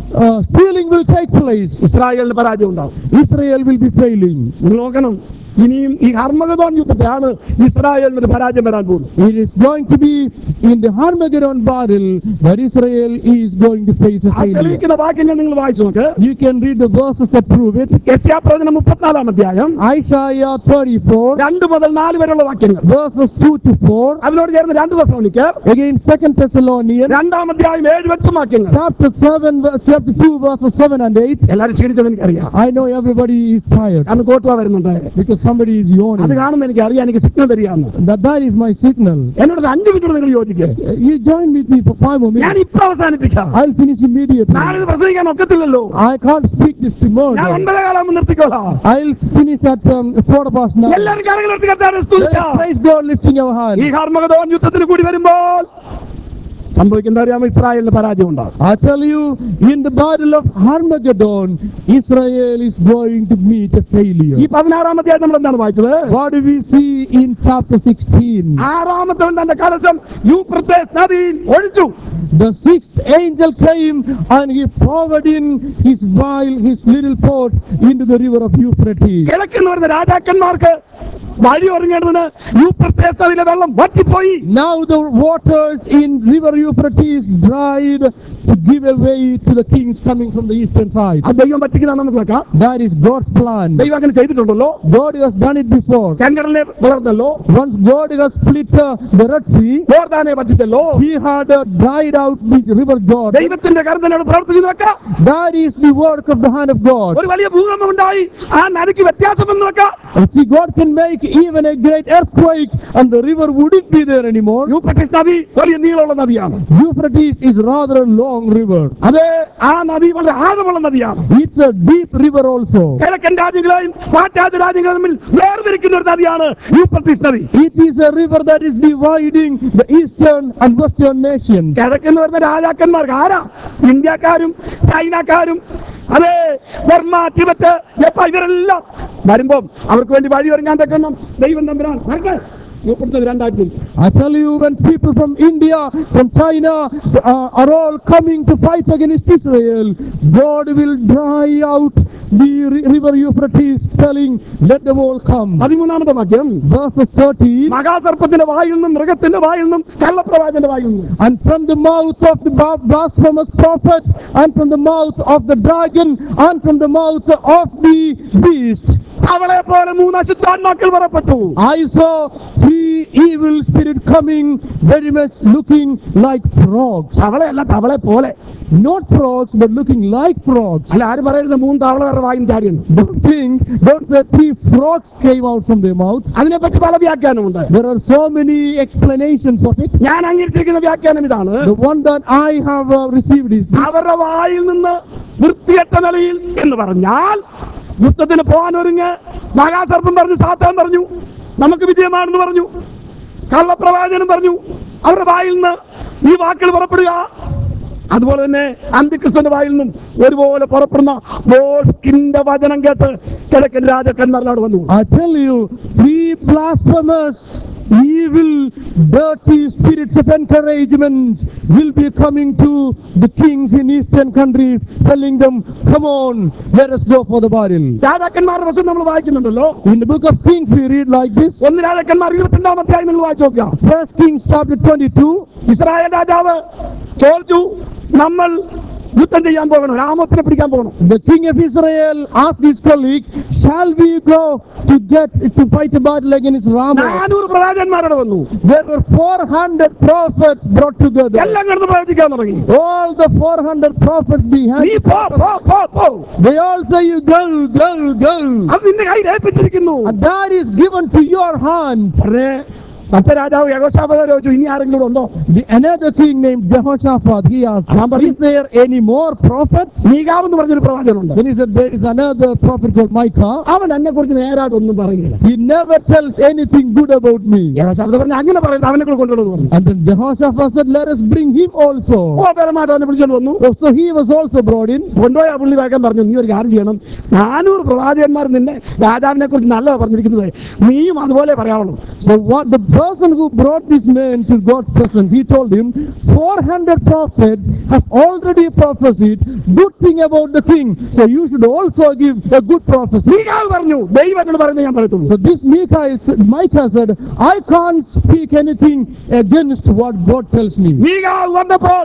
uh, stealing will take place. ഇസ്രായേലിന് പരാജയം ഉണ്ടാവും Israel will be failing. നിങ്ങൾ നോക്കണം ഇനിയും ഈ ഹർമഗതോൻ യുദ്ധത്തിലാണ് ഇസ്രായേലിന് ഒരു പരാജയം വരാൻ പോകുന്നത് It is going to be in the Armageddon battle that Israel is going to face a ആ failure. തെളിയിക്കുന്ന വാക്യങ്ങൾ നിങ്ങൾ വായിച്ചു നോക്ക് You can read the verses that prove it. യസ്യാപ്രവചനം മുപ്പത്തിനാലാം അധ്യായം Isaiah 34, രണ്ട് മുതൽ നാല് വരെയുള്ള വാക്യങ്ങൾ verses 2 to 4. അതിനോട് ചേർന്ന് രണ്ട് ദിവസമണിക്ക് Again, Second Thessalonians, രണ്ടാം അധ്യായം ഏഴ് എട്ടും വാക്യങ്ങൾ chapter 7, ver- chapter 2, verses 7 and 8. എല്ലാവരും ക്ഷീണിച്ചത് എനിക്കറിയാം I know everybody is tired കാരണം കോട്ടുവ വരുന്നുണ്ട് because somebody is അത് yawning. കാണുമ്പോൾ എനിക്ക് അറിയാം എനിക്ക് സിഗ്നൽ തരികയെന്ന് That, that is my signal. എന്നോട് ഒരു അഞ്ച് മിനിറ്റ് നിങ്ങൾ യോജിക്കുക Uh, You join with me for five more ഞാൻ minutes. ഇപ്പൊ അവസാനിപ്പിക്കാം I'll finish immediately. നാളിത് പ്രസംഗിക്കാൻ ഒക്കത്തില്ലല്ലോ I can't speak this ഞാൻ tomorrow. ഒൻപതേ കാലം നിർത്തിക്കോളാം I'll finish at um, quarter past nine. എല്ലാവരും കരങ്ങൾ എടുത്ത് കർത്താവിനെ Let us സ്തുതിക്കാം praise God lifting our ഈ hands. ഹർമഗതോൻ യുദ്ധത്തിന് കൂടി വരുമ്പോൾ സംഭവിക്കുന്ന അറിയാമോ ഇസ്രായേലിന് പരാജയം ഉണ്ടാകും I tell you, in the battle of Armageddon, Israel is going to meet a ഈ failure. പതിനാറാം അധ്യായം നമ്മൾ എന്താണ് വായിച്ചത് What do we see in chapter 16? ആറാമത്തവൻ തന്റെ കലശം യൂപ്രത്തേസ് നദിയിൽ ഒഴിച്ചു The sixth angel came and he poured in his vial, his little pot into the river of Euphrates. കിഴക്കെന്ന് വരുന്ന രാജാക്കന്മാർക്ക് വഴി ഒരുങ്ങേണ്ടതിന് യൂപ്രത്തേസ് നദിയിലെ വെള്ളം വറ്റിപ്പോയി Now the waters in river Euphrates dried to give away to the kings coming from the eastern side. ആ ദൈവം പറ്റിക്കുന്ന നമുക്ക് വെക്കാം That is God's plan. ദൈവം അങ്ങനെ ചെയ്തിട്ടുണ്ടല്ലോ God has done it before. ചെങ്കടലിനെ വളർന്നല്ലോ Once God has split uh, the Red Sea, യോർദാനെ പറ്റിച്ചല്ലോ He had uh, dried out the river Jordan. ദൈവത്തിന്റെ കരുതനോട് പ്രവർത്തിക്കുന്നു വെക്കാം That is the work of the hand of God. ഒരു വലിയ ഭൂകമ്പം ഉണ്ടായി ആ നദിക്ക് വ്യത്യാസം വന്ന് വെക്കാം And see, God can make even a great earthquake and the river wouldn't be there anymore. Euphrates നദി വലിയ നീളമുള്ള നദിയാണ് Euphrates is rather a long river. അത് ആ നദി വളരെ ആഴമുള്ള നദിയാണ് It's a deep river also. കിഴക്കൻ രാജ്യങ്ങളെയും പാശ്ചാത്യ രാജ്യങ്ങളും തമ്മിൽ വേർതിരിക്കുന്ന ഒരു നദിയാണ് യൂപ്രട്ടീസ് നദി It is a river that is dividing the eastern and western nations. കിഴക്കെന്ന് വരുന്ന രാജാക്കന്മാർക്ക് ആരാ ഇന്ത്യക്കാരും ചൈനക്കാരും അതെ ബർമ്മ ടിബറ്റ് നേപ്പാൾ ഇവരെല്ലാം വരുമ്പം അവർക്ക് വേണ്ടി വഴി ഒരുങ്ങാൻ തക്കണം ദൈവം തമ്പുരാൻ വരട്ടെ യൂപ്രട്ടീസ് രണ്ടായിരത്തി I tell you, when people from India, from China uh, are all coming to fight against Israel, God will dry out the ri- river Euphrates, telling, Let them all come. പതിമൂന്നാമത്തെ വാക്യം Verses 13 മഹാസർപ്പത്തിന്റെ വായിൽ നിന്നും മൃഗത്തിന്റെ വായിൽ നിന്നും കള്ളപ്രവാചന്റെ വായിൽ നിന്നും And from the mouth of the bla- blasphemous prophet, and from the mouth of the dragon, and from the mouth of the beast, അവളെ പോലെ മൂന്ന് അശുദ്ധാത്മാക്കൾ പുറപ്പെട്ടു I saw three evil spirits coming, very much looking like frogs. തവളയല്ല തവളെ പോലെ Not frogs, but looking like frogs. അല്ല ആര് പറയരുത് മൂന്ന് തവളകളുടെ വായും ചാടിയെന്ന് Don't think, don't say three frogs came out from their mouth. അതിനെപ്പറ്റി പല വ്യാഖ്യാനമുണ്ട് There are so many explanations of it. ഞാൻ അംഗീകരിച്ചിരിക്കുന്ന വ്യാഖ്യാനം ഇതാണ് The one that I have uh, received is this. അവരുടെ വായിൽ നിന്ന് വൃത്തിയട്ട നിലയിൽ എന്ന് പറഞ്ഞാൽ യുദ്ധത്തിന് പോകാൻ ഒരുങ്ങ് മഹാസർപ്പം പറഞ്ഞു സാത്താൻ പറഞ്ഞു നമുക്ക് വിജയമാണെന്ന് പറഞ്ഞു കള്ളപ്രവാചനം പറഞ്ഞു അവരുടെ വായിൽ നിന്ന് ഈ വാക്കുകൾ പുറപ്പെടുക അതുപോലെ തന്നെ അന്തിക്രിസ്തുവിന്റെ വായിൽ നിന്നും ഒരുപോലെ പുറപ്പെടുന്ന ബോസ്കിന്റെ വചനം കേട്ട് കിഴക്കൻ രാജാക്കന്മാരിലോട് വന്നു I tell you, three blasphemous, evil, dirty spirits of encouragement will be coming to the kings in eastern countries, telling them, Come on, let us go for the battle. രാജാക്കന്മാരുടെ വശം നമ്മൾ വായിക്കുന്നുണ്ടല്ലോ In the book of Kings, we read like this. ഒന്ന് രാജാക്കന്മാർ ഇരുപത്തിരണ്ടാമത്തെ ആയി നിങ്ങൾ വായിച്ചു നോക്കുക First Kings chapter 22. ഇസ്രായേൽ രാജാവ് ചോദിച്ചു നമ്മൾ യുദ്ധം ചെയ്യാൻ പോകണം രാമത്തിനെ പിടിക്കാൻ പോകണം The king of Israel asked his colleague, Shall we go to get to fight a battle against Ramah? നാനൂറ് പ്രവാചകന്മാരോട് വന്നു There were 400 prophets brought together. എല്ലാം കിടന്ന് പ്രവചിക്കാൻ തുടങ്ങി All the 400 prophets നീ behind. പോ പോ പോ പോ They all say, You go, go, go. അത് നിന്റെ കയ്യിൽ ഏൽപ്പിച്ചിരിക്കുന്നു And that is given to your hand. ഉടനെ മറ്റേ രാജാവ് യഗോശാപത ചോദിച്ചു ഇനി ആരെങ്കിലും ഉണ്ടോ The, another king named Jehoshaphat, he asked, Is there any more prophets? മീകാവ് എന്ന് പറഞ്ഞൊരു പ്രവാചകനുണ്ട് Then he said, There is another prophet called Micah. അവൻ എന്നെ കുറിച്ച് നേരായിട്ട് ഒന്നും പറയുന്നില്ല He never tells anything good about me. യഗോശാപത പറഞ്ഞു അങ്ങനെ പറയുന്നത് അവനെ കൂടെ കൊണ്ടുവന്നു പറഞ്ഞു And then Jehoshaphat said, Let us bring him also. ഓ പേരമായിട്ട് അവനെ വിളിച്ചോണ്ട് വന്നു Oh, So he was also brought in. കൊണ്ടുപോയി ആ പുള്ളി വേഗം പറഞ്ഞു നീ ഒരു കാര്യം ചെയ്യണം നാനൂറ് പ്രവാചകന്മാർ നിന്നെ രാജാവിനെ കുറിച്ച് നല്ലതാ പറഞ്ഞിരിക്കുന്നത് നീയും അതുപോലെ പറയാവുള്ളൂ So what the person who brought this man to God's presence, he told him, 400 prophets have already prophesied good thing about the king. So you should also give a good prophecy. മീകാവ് പറഞ്ഞു ദൈവം എന്നോട് പറയുന്നത് ഞാൻ പറയത്തുള്ളൂ So this Micah, is, Micah said, I can't speak anything against what God tells me. മീകാവ് വന്നപ്പോൾ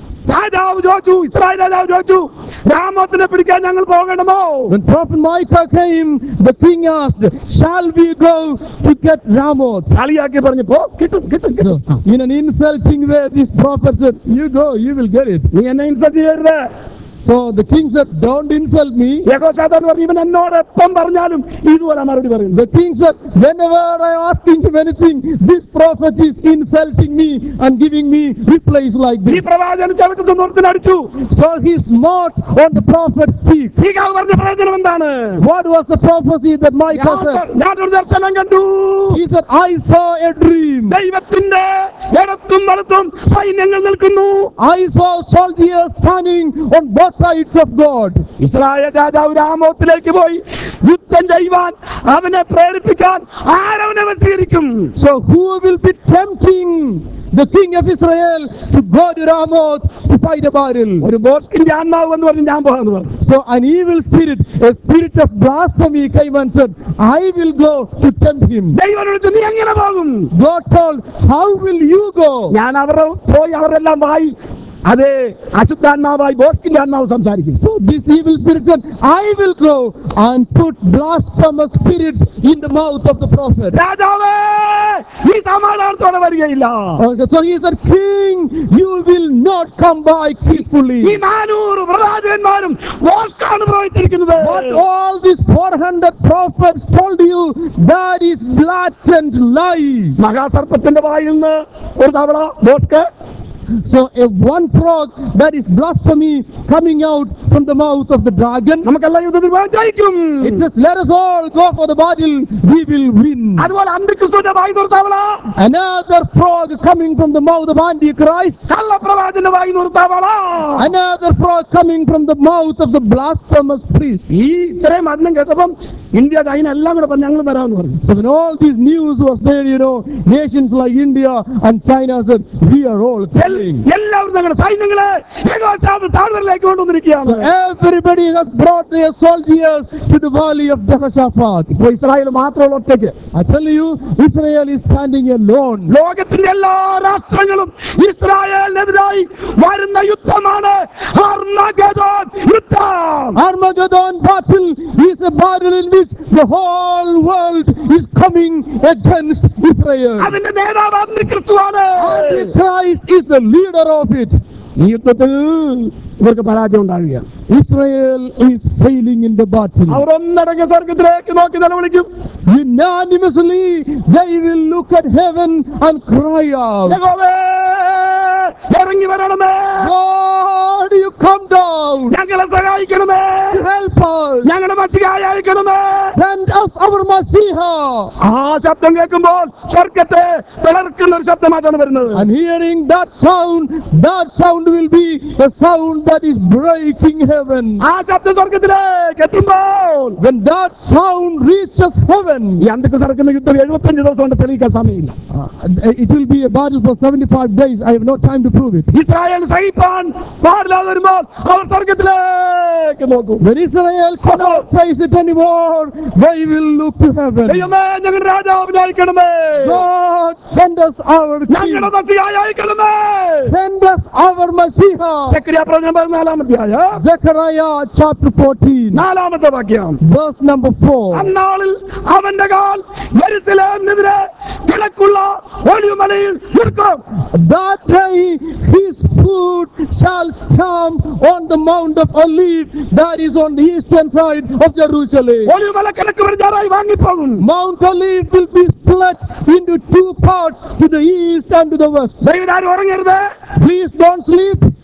രാജാവ് ചോദിച്ചു ഇസ്രായേൽ രാജാവ് ചോദിച്ചു രാമത്തിനെ പിടിക്കാൻ ഞങ്ങൾ പോകണമോ When prophet Micah came, the king asked, shall we go to get Ramoth? കളിയാക്കി പറഞ്ഞപ്പോ കിട്ടും കിട്ടും So, കിട്ടും in an insulting way, this prophet said, you go, you will get it. നീ എന്നെ ഇൻസൾട്ട് ചെയ്യരുത് So the king said, don't insult me. യഹോശാദാൻ പറഞ്ഞു ഇവൻ എന്നോട് എപ്പം പറഞ്ഞാലും ഇതുപോലെ മറുപടി പറയുന്നത് The king said, whenever I am asking him anything, this prophet is insulting me and giving me replies like ഈ this. പ്രവാചകൻ ചവിട്ടത്ത് നിർത്തിനടിച്ചു So he smote on the prophet's cheek. മീകാവ് പറഞ്ഞ പ്രവചനം എന്താണ് What was the prophecy that Micah ഞാൻ said? ഞാനൊരു ദർശനം കണ്ടു He said, I saw a dream. ദൈവത്തിന്റെ ഇടത്തും വലത്തും സൈന്യങ്ങൾ നിൽക്കുന്നു I saw soldiers standing on both sides of God. Israel രാജാവ് രാമോത്തിലേക്ക് പോയി യുദ്ധം ചെയ്യുവാൻ അവനെ പ്രേരിപ്പിക്കാൻ ആരവനെ സ്വീകരിക്കും So who will be tempting the king of Israel to go to Ramoth to fight a battle? ഒരു ബോസ്കിന്റെ ആത്മാവ് എന്ന് പറഞ്ഞ് ഞാൻ പോകാന്ന് പറഞ്ഞു So an evil spirit, a spirit of blasphemy came and said, I will go to tempt him. ദൈവം വിളിച്ചു നീ എങ്ങനെ പോകും God told, how will you go? ഞാൻ അവരെ പോയി അവരെല്ലാം വായി അതെ അശുദ്ധാത്മാവായി ബോസ്കിന്റെ ആത്മാവ് സംസാരിക്കും So this evil spirit said, I will go and put blasphemous spirits in the mouth of the prophet. രാജാവേ നീ സമാധാനത്തോടെ വരികയില്ല Okay, so he said, King, you will not come back ഈ peacefully. നാനൂറ് പ്രവാചകന്മാരും ബോസ്കാണ് പ്രവചിച്ചിരിക്കുന്നത് What all these 400 prophets told you, that is blatant lie. മഹാസർപ്പത്തിന്റെ വായിൽ നിന്ന് ഒരു തവള ബോസ്ക് So a one frog, that is blasphemy coming out from the mouth of the dragon. നമുക്കെല്ലാം യുദ്ധത്തിൽ പോകാൻ ജയിക്കും It says, let us all go for the battle, we will win. അതുപോലെ അന്തിക്രിസ്തുവിന്റെ വായിൽ നിന്ന് ഒരു തവള Another frog coming from the mouth of Antichrist. കള്ളപ്രവാചന്റെ വായിൽ നിന്ന് ഒരു തവള Another frog coming from the mouth of the blasphemous priest. ഈ ഇത്രയും മരണം കേട്ടപ്പം ഇന്ത്യ ചൈന എല്ലാം കൂടെ പറഞ്ഞു ഞങ്ങൾ വരാമെന്ന് പറഞ്ഞു So when all this news was there, you know, nations like India and China said, we are all എൽ- coming. എല്ലാവരും ഞങ്ങളുടെ സൈന്യങ്ങളെ യഹോവശാപ താഴ്വരയിലേക്ക് കൊണ്ടുവന്നിരിക്കുകയാണ് So everybody has brought their soldiers to the valley of Jehoshaphat. ഇപ്പൊ ഇസ്രായേൽ മാത്രമുള്ള ഒറ്റയ്ക്ക് I tell you, Israel is standing alone. ലോകത്തിന്റെ എല്ലാ രാഷ്ട്രങ്ങളും ഇസ്രായേലിനെതിരായി വരുന്ന യുദ്ധമാണ് ഹർമഗദോൻ യുദ്ധം Armageddon battle is a battle in which the whole world is coming against Israel. അതിന്റെ നേതാവ് അന്തിക്രിസ്തുവാണ് Christ is the leader of it. ഈ യുദ്ധത്തിൽ ഇവർക്ക് പരാജയം ഉണ്ടാവുകയാണ് Israel is failing in the battle. അവർ ഒന്നടങ്ക സ്വർഗത്തിലേക്ക് നോക്കി നിലവിളിക്കും Unanimously, they will look at heaven and cry out, യഹോവേ, ഇറങ്ങി വരണമേ God, you come down, ഞങ്ങളെ സഹായിക്കണമേ help us, ഞങ്ങളുടെ മത്സ്യകായ അയക്കണമേ send us our Messiah. ആ ശബ്ദം കേൾക്കുമ്പോൾ സ്വർഗത്തെ പിളർക്കുന്ന ഒരു ശബ്ദമായിട്ടാണ് വരുന്നത് And hearing that sound, that sound will be the sound that is breaking heaven. ആ ശബ്ദം സ്വർഗത്തിലേക്ക് എത്തുമ്പോൾ When that sound reaches heaven, ഈ അന്തിക്ക് നടക്കുന്ന യുദ്ധം എഴുപത്തഞ്ച് ദിവസം കൊണ്ട് തെളിയിക്കാൻ സമയമില്ല uh, it will be a battle for 75 days. I have no time to prove it. Israel സഹിപ്പാൻ പാടില്ലാതെ വരുമ്പോൾ അവർ സ്വർഗത്തിലേക്ക് നോക്കും When Israel cannot face it anymore, they will look to heaven. ദൈവമേ ഞങ്ങളുടെ രാജാവിനെ അയക്കണമേ God, send us our king. ഞങ്ങളുടെ മസിയായ അയക്കണമേ Send us our Messiah. സെക്രിയ പ്രവചനം പതിനാലാമധ്യായ Zechariah chapter 14, നാലാമത്തെ വാക്യം verse number 4. അന്നാളിൽ അവന്റെ കാൽ യെരുസലേമിനെതിരെ കിഴക്കുള്ള ഒലിവുമലയിൽ നിൽക്കും That day his foot shall stamp on the Mount of Olive that is on the eastern side of Jerusalem. Olivumala കിഴക്ക് പടിഞ്ഞാറായി വാങ്ങിപ്പോകും Mount Olive will be split into two parts to the east and to the west. ദൈവതാരും ഉറങ്ങരുത് Please don't sleep.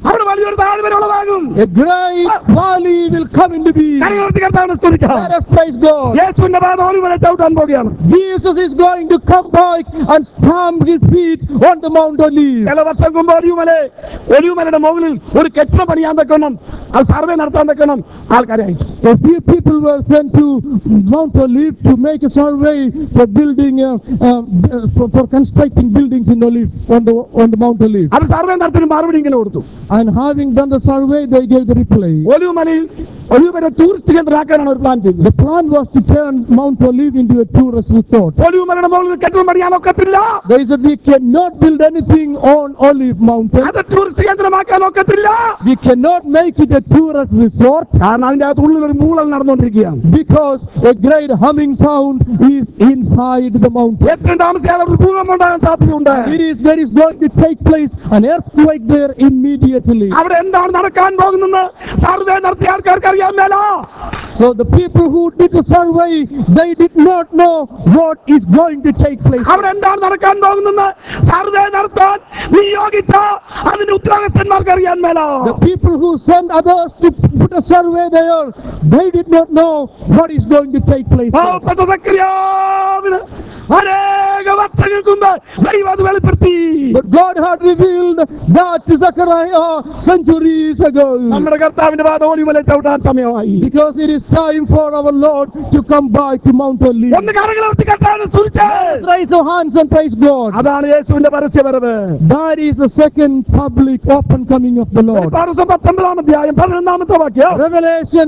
അവിടെ വലിയൊരു താഴ്വര ഉളവാകും A great valley will come into being. കരയോർത്തി കർത്താവിനെ സ്തുതിക്കാം Let us praise God. യേശുവിന്റെ പാത ഒലിമല ചവിട്ടാൻ പോകുകയാണ് Jesus is going to come back and stamp his feet on the Mount Olive. ചില വർഷം മുമ്പ് ഒലിവുമല ഒലിവുമലയുടെ മുകളിൽ ഒരു കെട്ടിടം പണിയാൻ തക്കണം അത് സർവേ നടത്താൻ തക്കണം ആൾക്കാരെ അയച്ചു A few people were sent to Mount Olive to make a survey for building, uh, uh, for, for constructing buildings in Olive on the on the Mount Olive. അവർ സർവേ നടത്തിന് മറുപടി ഇങ്ങനെ കൊടുത്തു And having done the survey, they gave the reply. ഒലിവുമലയിൽ ഒലിവുമല ടൂറിസ്റ്റ് കേന്ദ്രമാക്കാനാണ് ഒരു പ്ലാൻ ചെയ്തത് The plan was to turn Mount Olive into a tourist resort. ഒലിവുമലയുടെ മുകളിൽ കെട്ടിടം പണിയാൻ ഒക്കത്തില്ല They said we cannot build anything on Olive Mountain. അത് ടൂറിസ്റ്റ് കേന്ദ്രമാക്കാൻ ഒക്കത്തില്ല We cannot make it a tourist resort കാരണം അതിന്റെ അകത്ത് ഉള്ളിൽ ഒരു മൂളൽ നടന്നുകൊണ്ടിരിക്കുകയാണ് because a great humming sound is inside the mountain. ഏറ്റവും താമസിയാതെ ഒരു ഭൂകമ്പം ഉണ്ടാകാൻ സാധ്യതയുണ്ട് It is there is going to take place an earthquake there immediately. അവിടെ എന്താണ് നടക്കാൻ പോകുന്നത് സർവേ നടത്തിയ ആൾക്കാർക്ക് അറിയാൻ മേല So the people who did the survey, they did not know what is going to take place. അവിടെ എന്താണ് നടക്കാൻ പോകുന്നത് സർവേ നടത്താൻ നിയോഗിച്ച അതിന്റെ ഉദ്യോഗസ്ഥന്മാർക്ക് അറിയാൻ മേല The people who sent others to put a survey there, they did not know what is going to take place. there. പാവപ്പെട്ട സക്രിയാവിന് അനേക വർഷങ്ങൾക്ക് മുമ്പ് ദൈവം അത് വെളിപ്പെടുത്തി But God had revealed that to Zechariah centuries ago. നമ്മുടെ കർത്താവിന്റെ പാത ഒലിമല ചവിട്ടാൻ സമയമായി Because it is time for our Lord to come back to Mount Olive. ഒന്ന് കരകളർത്തി കർത്താവിനെ സ്തുതിച്ചേ. Let's raise our hands and praise God. അതാണ് യേശുവിന്റെ പരസ്യവരവ് That is the second public open coming of the Lord. പാരസം പത്തൊമ്പതാം അധ്യായം പതിനൊന്നാമത്തെ വാക്യം Revelation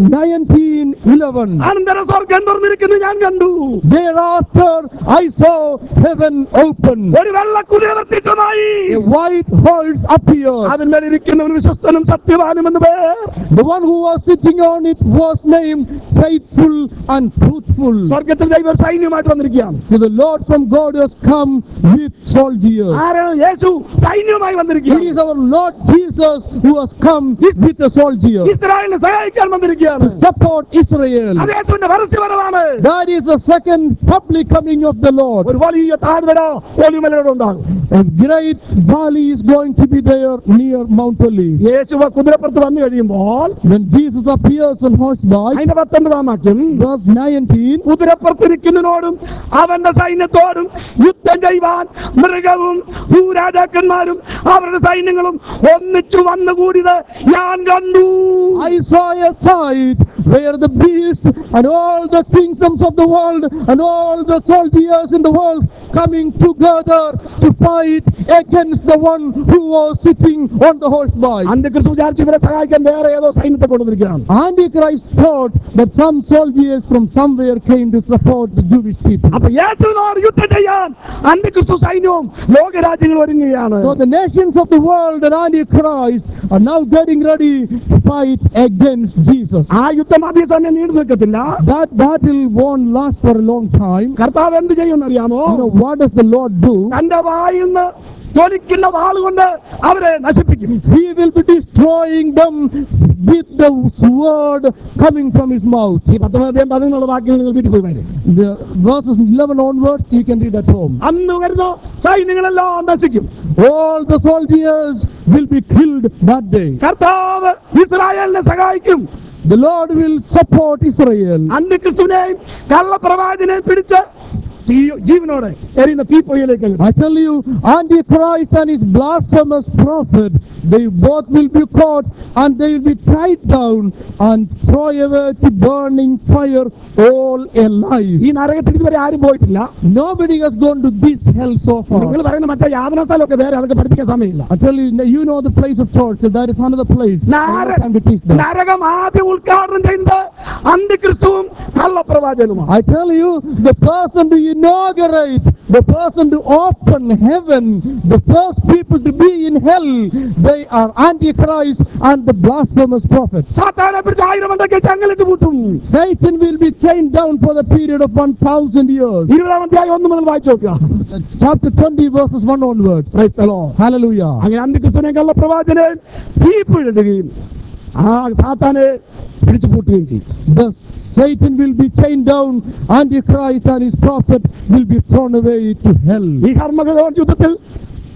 19:11. അനന്തര സ്വർഗം തുറന്നിരിക്കുന്നു ഞാൻ കണ്ടു Thereafter I saw heaven open. ഒരു വെള്ള കുതിര വർത്തിച്ചതായി A white horse appeared. അതിന്മേലിരിക്കുന്നവൻ വിശ്വസ്തനും സത്യവാനും എന്ന് പേർ The one who was sitting on it was named faithful and truthful. സ്വർഗത്തിൽ ദൈവം ഒരു സൈന്യമായിട്ട് വന്നിരിക്കുകയാണ് So the Lord from God has come with soldiers. ആരാണ് യേശു സൈന്യവുമായി It വന്നിരിക്കുകയാണ് is our Lord Jesus who has come with a soldier ഇസ്രായേലിനെ സഹായിക്കാൻ വന്നിരിക്കുകയാണ് to support Israel. അത് യേശുവിന്റെ പരസ്യവരവാണ് That is the second public coming of the Lord. ഒരു വലിയ താഴ്വര ഒലിമലയോട് ഉണ്ടാകും A great valley is going to be there near Mount Olive. യേശു കുതിരപ്പുറത്ത് വന്നു കഴിയുമ്പോൾ When Jesus appears on horseback, അതിന്റെ പത്തൊൻപതാം വാക്യം verse 19, കുതിരപ്പുറത്തിരിക്കുന്നതിനോടും അവന്റെ സൈന്യത്തോടും യുദ്ധം ചെയ്യുവാൻ മൃഗവും ഭൂരാജാക്കന്മാരും അവരുടെ സൈന്യങ്ങളും ഒന്നിച്ചു വന്നുകൂടിയത് ഞാൻ കണ്ടു I saw a sight where the beast and all the kingdoms of the world and all the soldiers in the world coming together to fight against the one who was sitting on the horseback. അന്ത്യക്രിസ്തു വിചാരിച്ചു ഇവരെ സഹായിക്കാൻ വേറെ ഏതോ സൈന്യത്തെ കൊണ്ടുവന്നിരിക്കുകയാണ് Antichrist thought that some soldiers from somewhere came to support the Jewish people. അപ്പൊ യേശുവിനോട് യുദ്ധം ചെയ്യാൻ അന്ത്യക്രിസ്തു സൈന്യവും ലോകരാജ്യങ്ങൾ ഒരുങ്ങുകയാണ് So the nations of the world and Antichrist are now getting ready to fight against Jesus. ആ യുദ്ധം അധികം തന്നെ നീണ്ടു നിൽക്കത്തില്ല That battle won't last for a long time. കർത്താവ് എന്ത് ചെയ്യുമെന്നറിയാമോ You know, what does the Lord do? തന്റെ വായിന്ന് ജ്വലിക്കുന്ന വാളുകൊണ്ട് അവരെ നശിപ്പിക്കും He will be destroying them with the sword coming from his mouth. ഈ പത്തൊമ്പതാം പതിനൊന്നുള്ള വാക്യങ്ങൾ നിങ്ങൾ വീട്ടിൽ പോയി വരും The verses 11 onwards, you can read at home. അന്ന് വരുന്ന സൈന്യങ്ങളെല്ലാം നശിക്കും All the soldiers will be killed that day. കർത്താവ് ഇസ്രായേലിനെ സഹായിക്കും The Lord will support Israel. അന്ത്യക്രിസ്തുവിനെയും കള്ളപ്രവാചനെയും പിടിച്ച് തീ- ജീവനോടെ എറിയുന്ന തീപ്പൊയ്യിലേക്ക് I tell you, Antichrist and his blasphemous prophet, they both will be caught and they will be tied down and thrown away to burning fire all alive. ഈ നരകത്തിൽ ഇതുവരെ ആരും പോയിട്ടില്ല Nobody has gone to this hell so far. നിങ്ങൾ പറയുന്ന മറ്റേ യാതന സ്ഥലമൊക്കെ വേറെ അതൊക്കെ പഠിപ്പിക്കാൻ സമയമില്ല I tell you, you know the place of torture. That is another place. I don't have time to teach that. നരകം ആദ്യം ഉദ്ഘാടനം ചെയ്യുന്നത് അന്ത്യക്രിസ്തുവും കള്ളപ്രവാചനുമാണ് I tell you, the person to inaugurate, the person to open heaven, the first people to be in hell, they are Antichrist and the blasphemous prophets. സാത്താനെ പിടിച്ച് ആയിരം എന്തൊക്കെ ചങ്ങലിട്ട് പൂട്ടും Satan will be chained down for the period of 1000 years. ഇരുപതാം അധ്യായം ഒന്ന് മുതൽ വായിച്ചു നോക്കുക Uh, Chapter 20, verses 1 onwards. Praise the Lord. Hallelujah. അങ്ങനെ അന്ത്യക്രിസ്തുവിനെ കള്ളപ്രവാചനെ തീപ്പിടുകയും ആ സാത്താനെ പിടിച്ചു പൂട്ടുകയും ചെയ്യും Thus, Satan will be chained down, Antichrist and his prophet will be thrown away to hell. ഈ ഹർമ്മഗതോൻ യുദ്ധത്തിൽ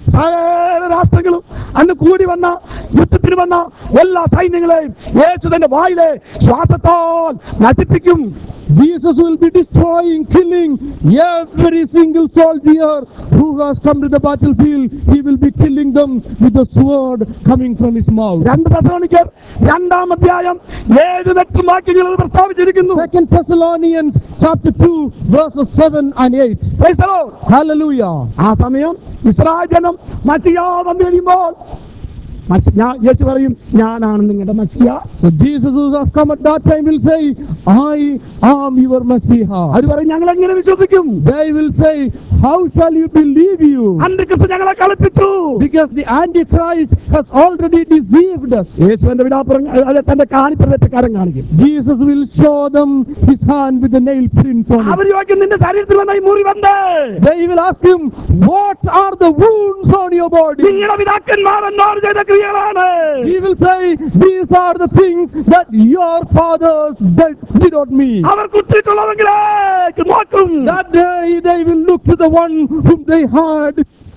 സകല രാഷ്ട്രങ്ങളും അന്ന് കൂടി വന്ന യുദ്ധത്തിന് വന്ന എല്ലാ സൈന്യങ്ങളെയും യേശു തന്റെ വായിലെ ശ്വാസത്താൽ നശിപ്പിക്കും Jesus will be destroying, killing every single soldier who has come to the battlefield. He will be killing them with the sword coming from his mouth. രണ്ട് ദശമണിക്കർ രണ്ടാം അധ്യായം ഏഴ് എട്ട് വാക്യങ്ങൾ പ്രസ്താവിച്ചിരിക്കുന്നു Second Thessalonians chapter 2 verses 7 and 8. Praise the Lord. Hallelujah. ആ സമയം ഇസ്രായേൽ ജനം മസിയ വന്നു കഴിയുമ്പോൾ മസി- ഞാൻ യേശു പറയും ഞാനാണ് നിങ്ങളുടെ മസിയ So Jesus who has come at that time will say, I am your Messiah. അവർ പറയും ഞങ്ങൾ എങ്ങനെ വിശ്വസിക്കും They will say, How shall you believe you? അന്ത്യക്രിസ്തു ഞങ്ങളെ കളിപ്പിച്ചു Because the Antichrist has already deceived us. യേശുവിന്റെ വിടാപ്പുറം അതെ തന്റെ കാണിപ്രദേശക്കാരൻ കാണിക്കും Jesus will show them his hand with the nail prints on it. അവർ ചോദിക്കും നിന്റെ ശരീരത്തിൽ വന്ന ഈ മുറി വന്നേ They will ask him, What are the wounds on your body? നിങ്ങളുടെ പിതാക്കന്മാർ എന്നോട് ചെയ്ത ക്രിയകളാണ് He will say, These are the things that your fathers did, did on me. അവർ കുത്തിയിട്ടുള്ളവെങ്കിലേക്ക് നോക്കും That day they will look to the one whom they had.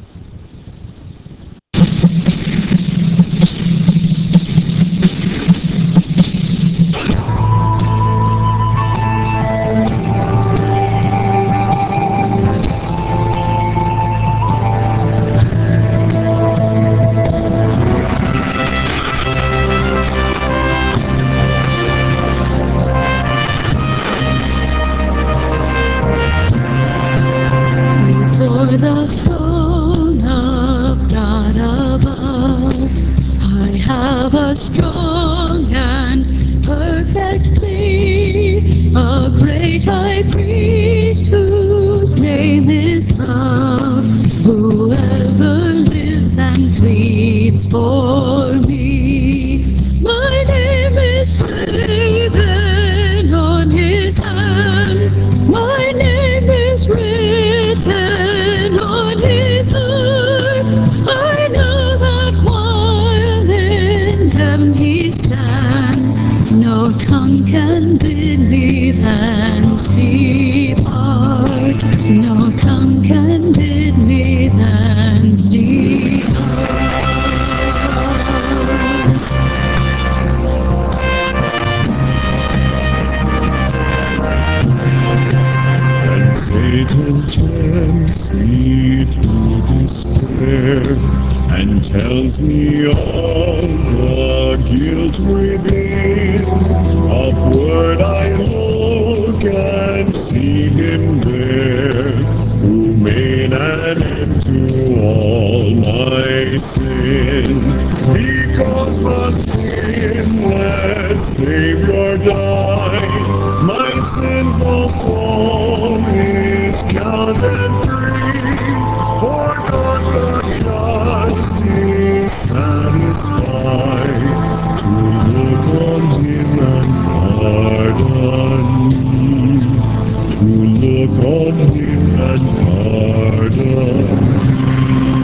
Before the throne of God above, I have a strong and perfect plea, a great high priest whose name is love, whoever lives and pleads for me. My name is written on his hands. My name is written on his heart. I know that while in heaven he stands, no tongue can bid me thence depart. No tongue can bid me thence depart. And Satan tempts me to despair and tells me of the guilt within. Upward I look and see him there who made an end to all my sin. Because the sinless Savior died, my sinful soul is counted free. For God the just is satisfied to look on him and pardon me. To look on him and pardon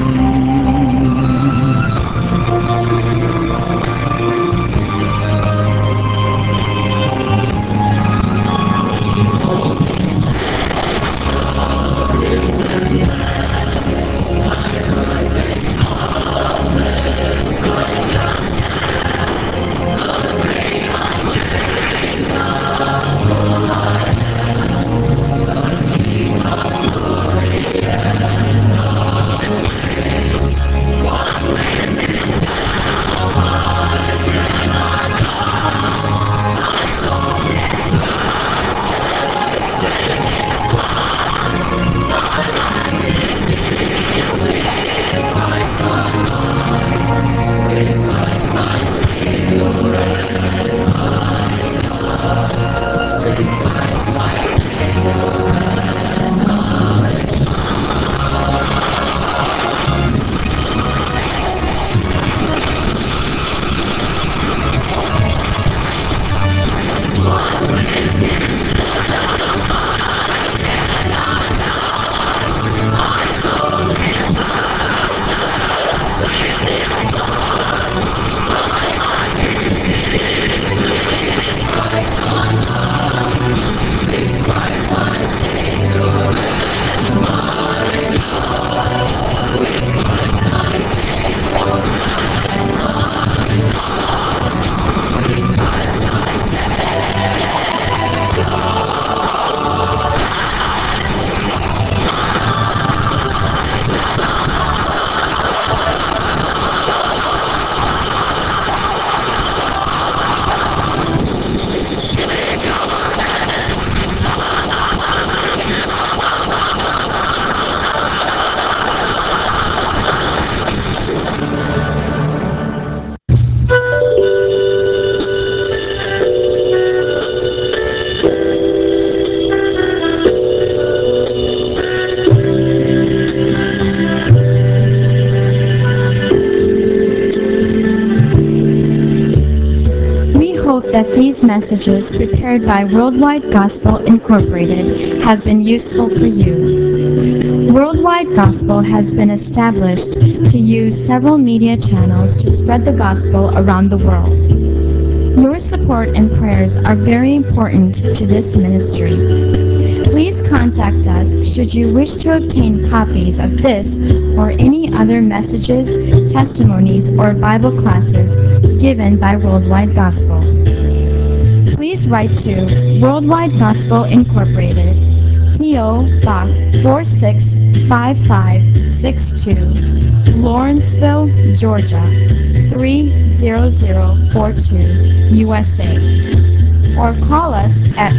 that these messages prepared by Worldwide Gospel Incorporated have been useful for you. Worldwide Gospel has been established to use several media channels to spread the gospel around the world. Your support and prayers are very important to this ministry. Please contact us should you wish to obtain copies of this or any other messages, testimonies, or Bible classes given by Worldwide Gospel. Please write to Worldwide Gospel Incorporated, P.O. Box 465562, Lawrenceville, Georgia 30042, USA or call us at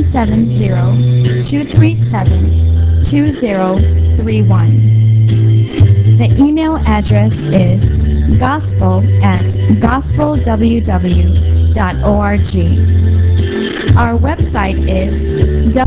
770-237-2031. The email address is gospel at gospelww.org. Our website is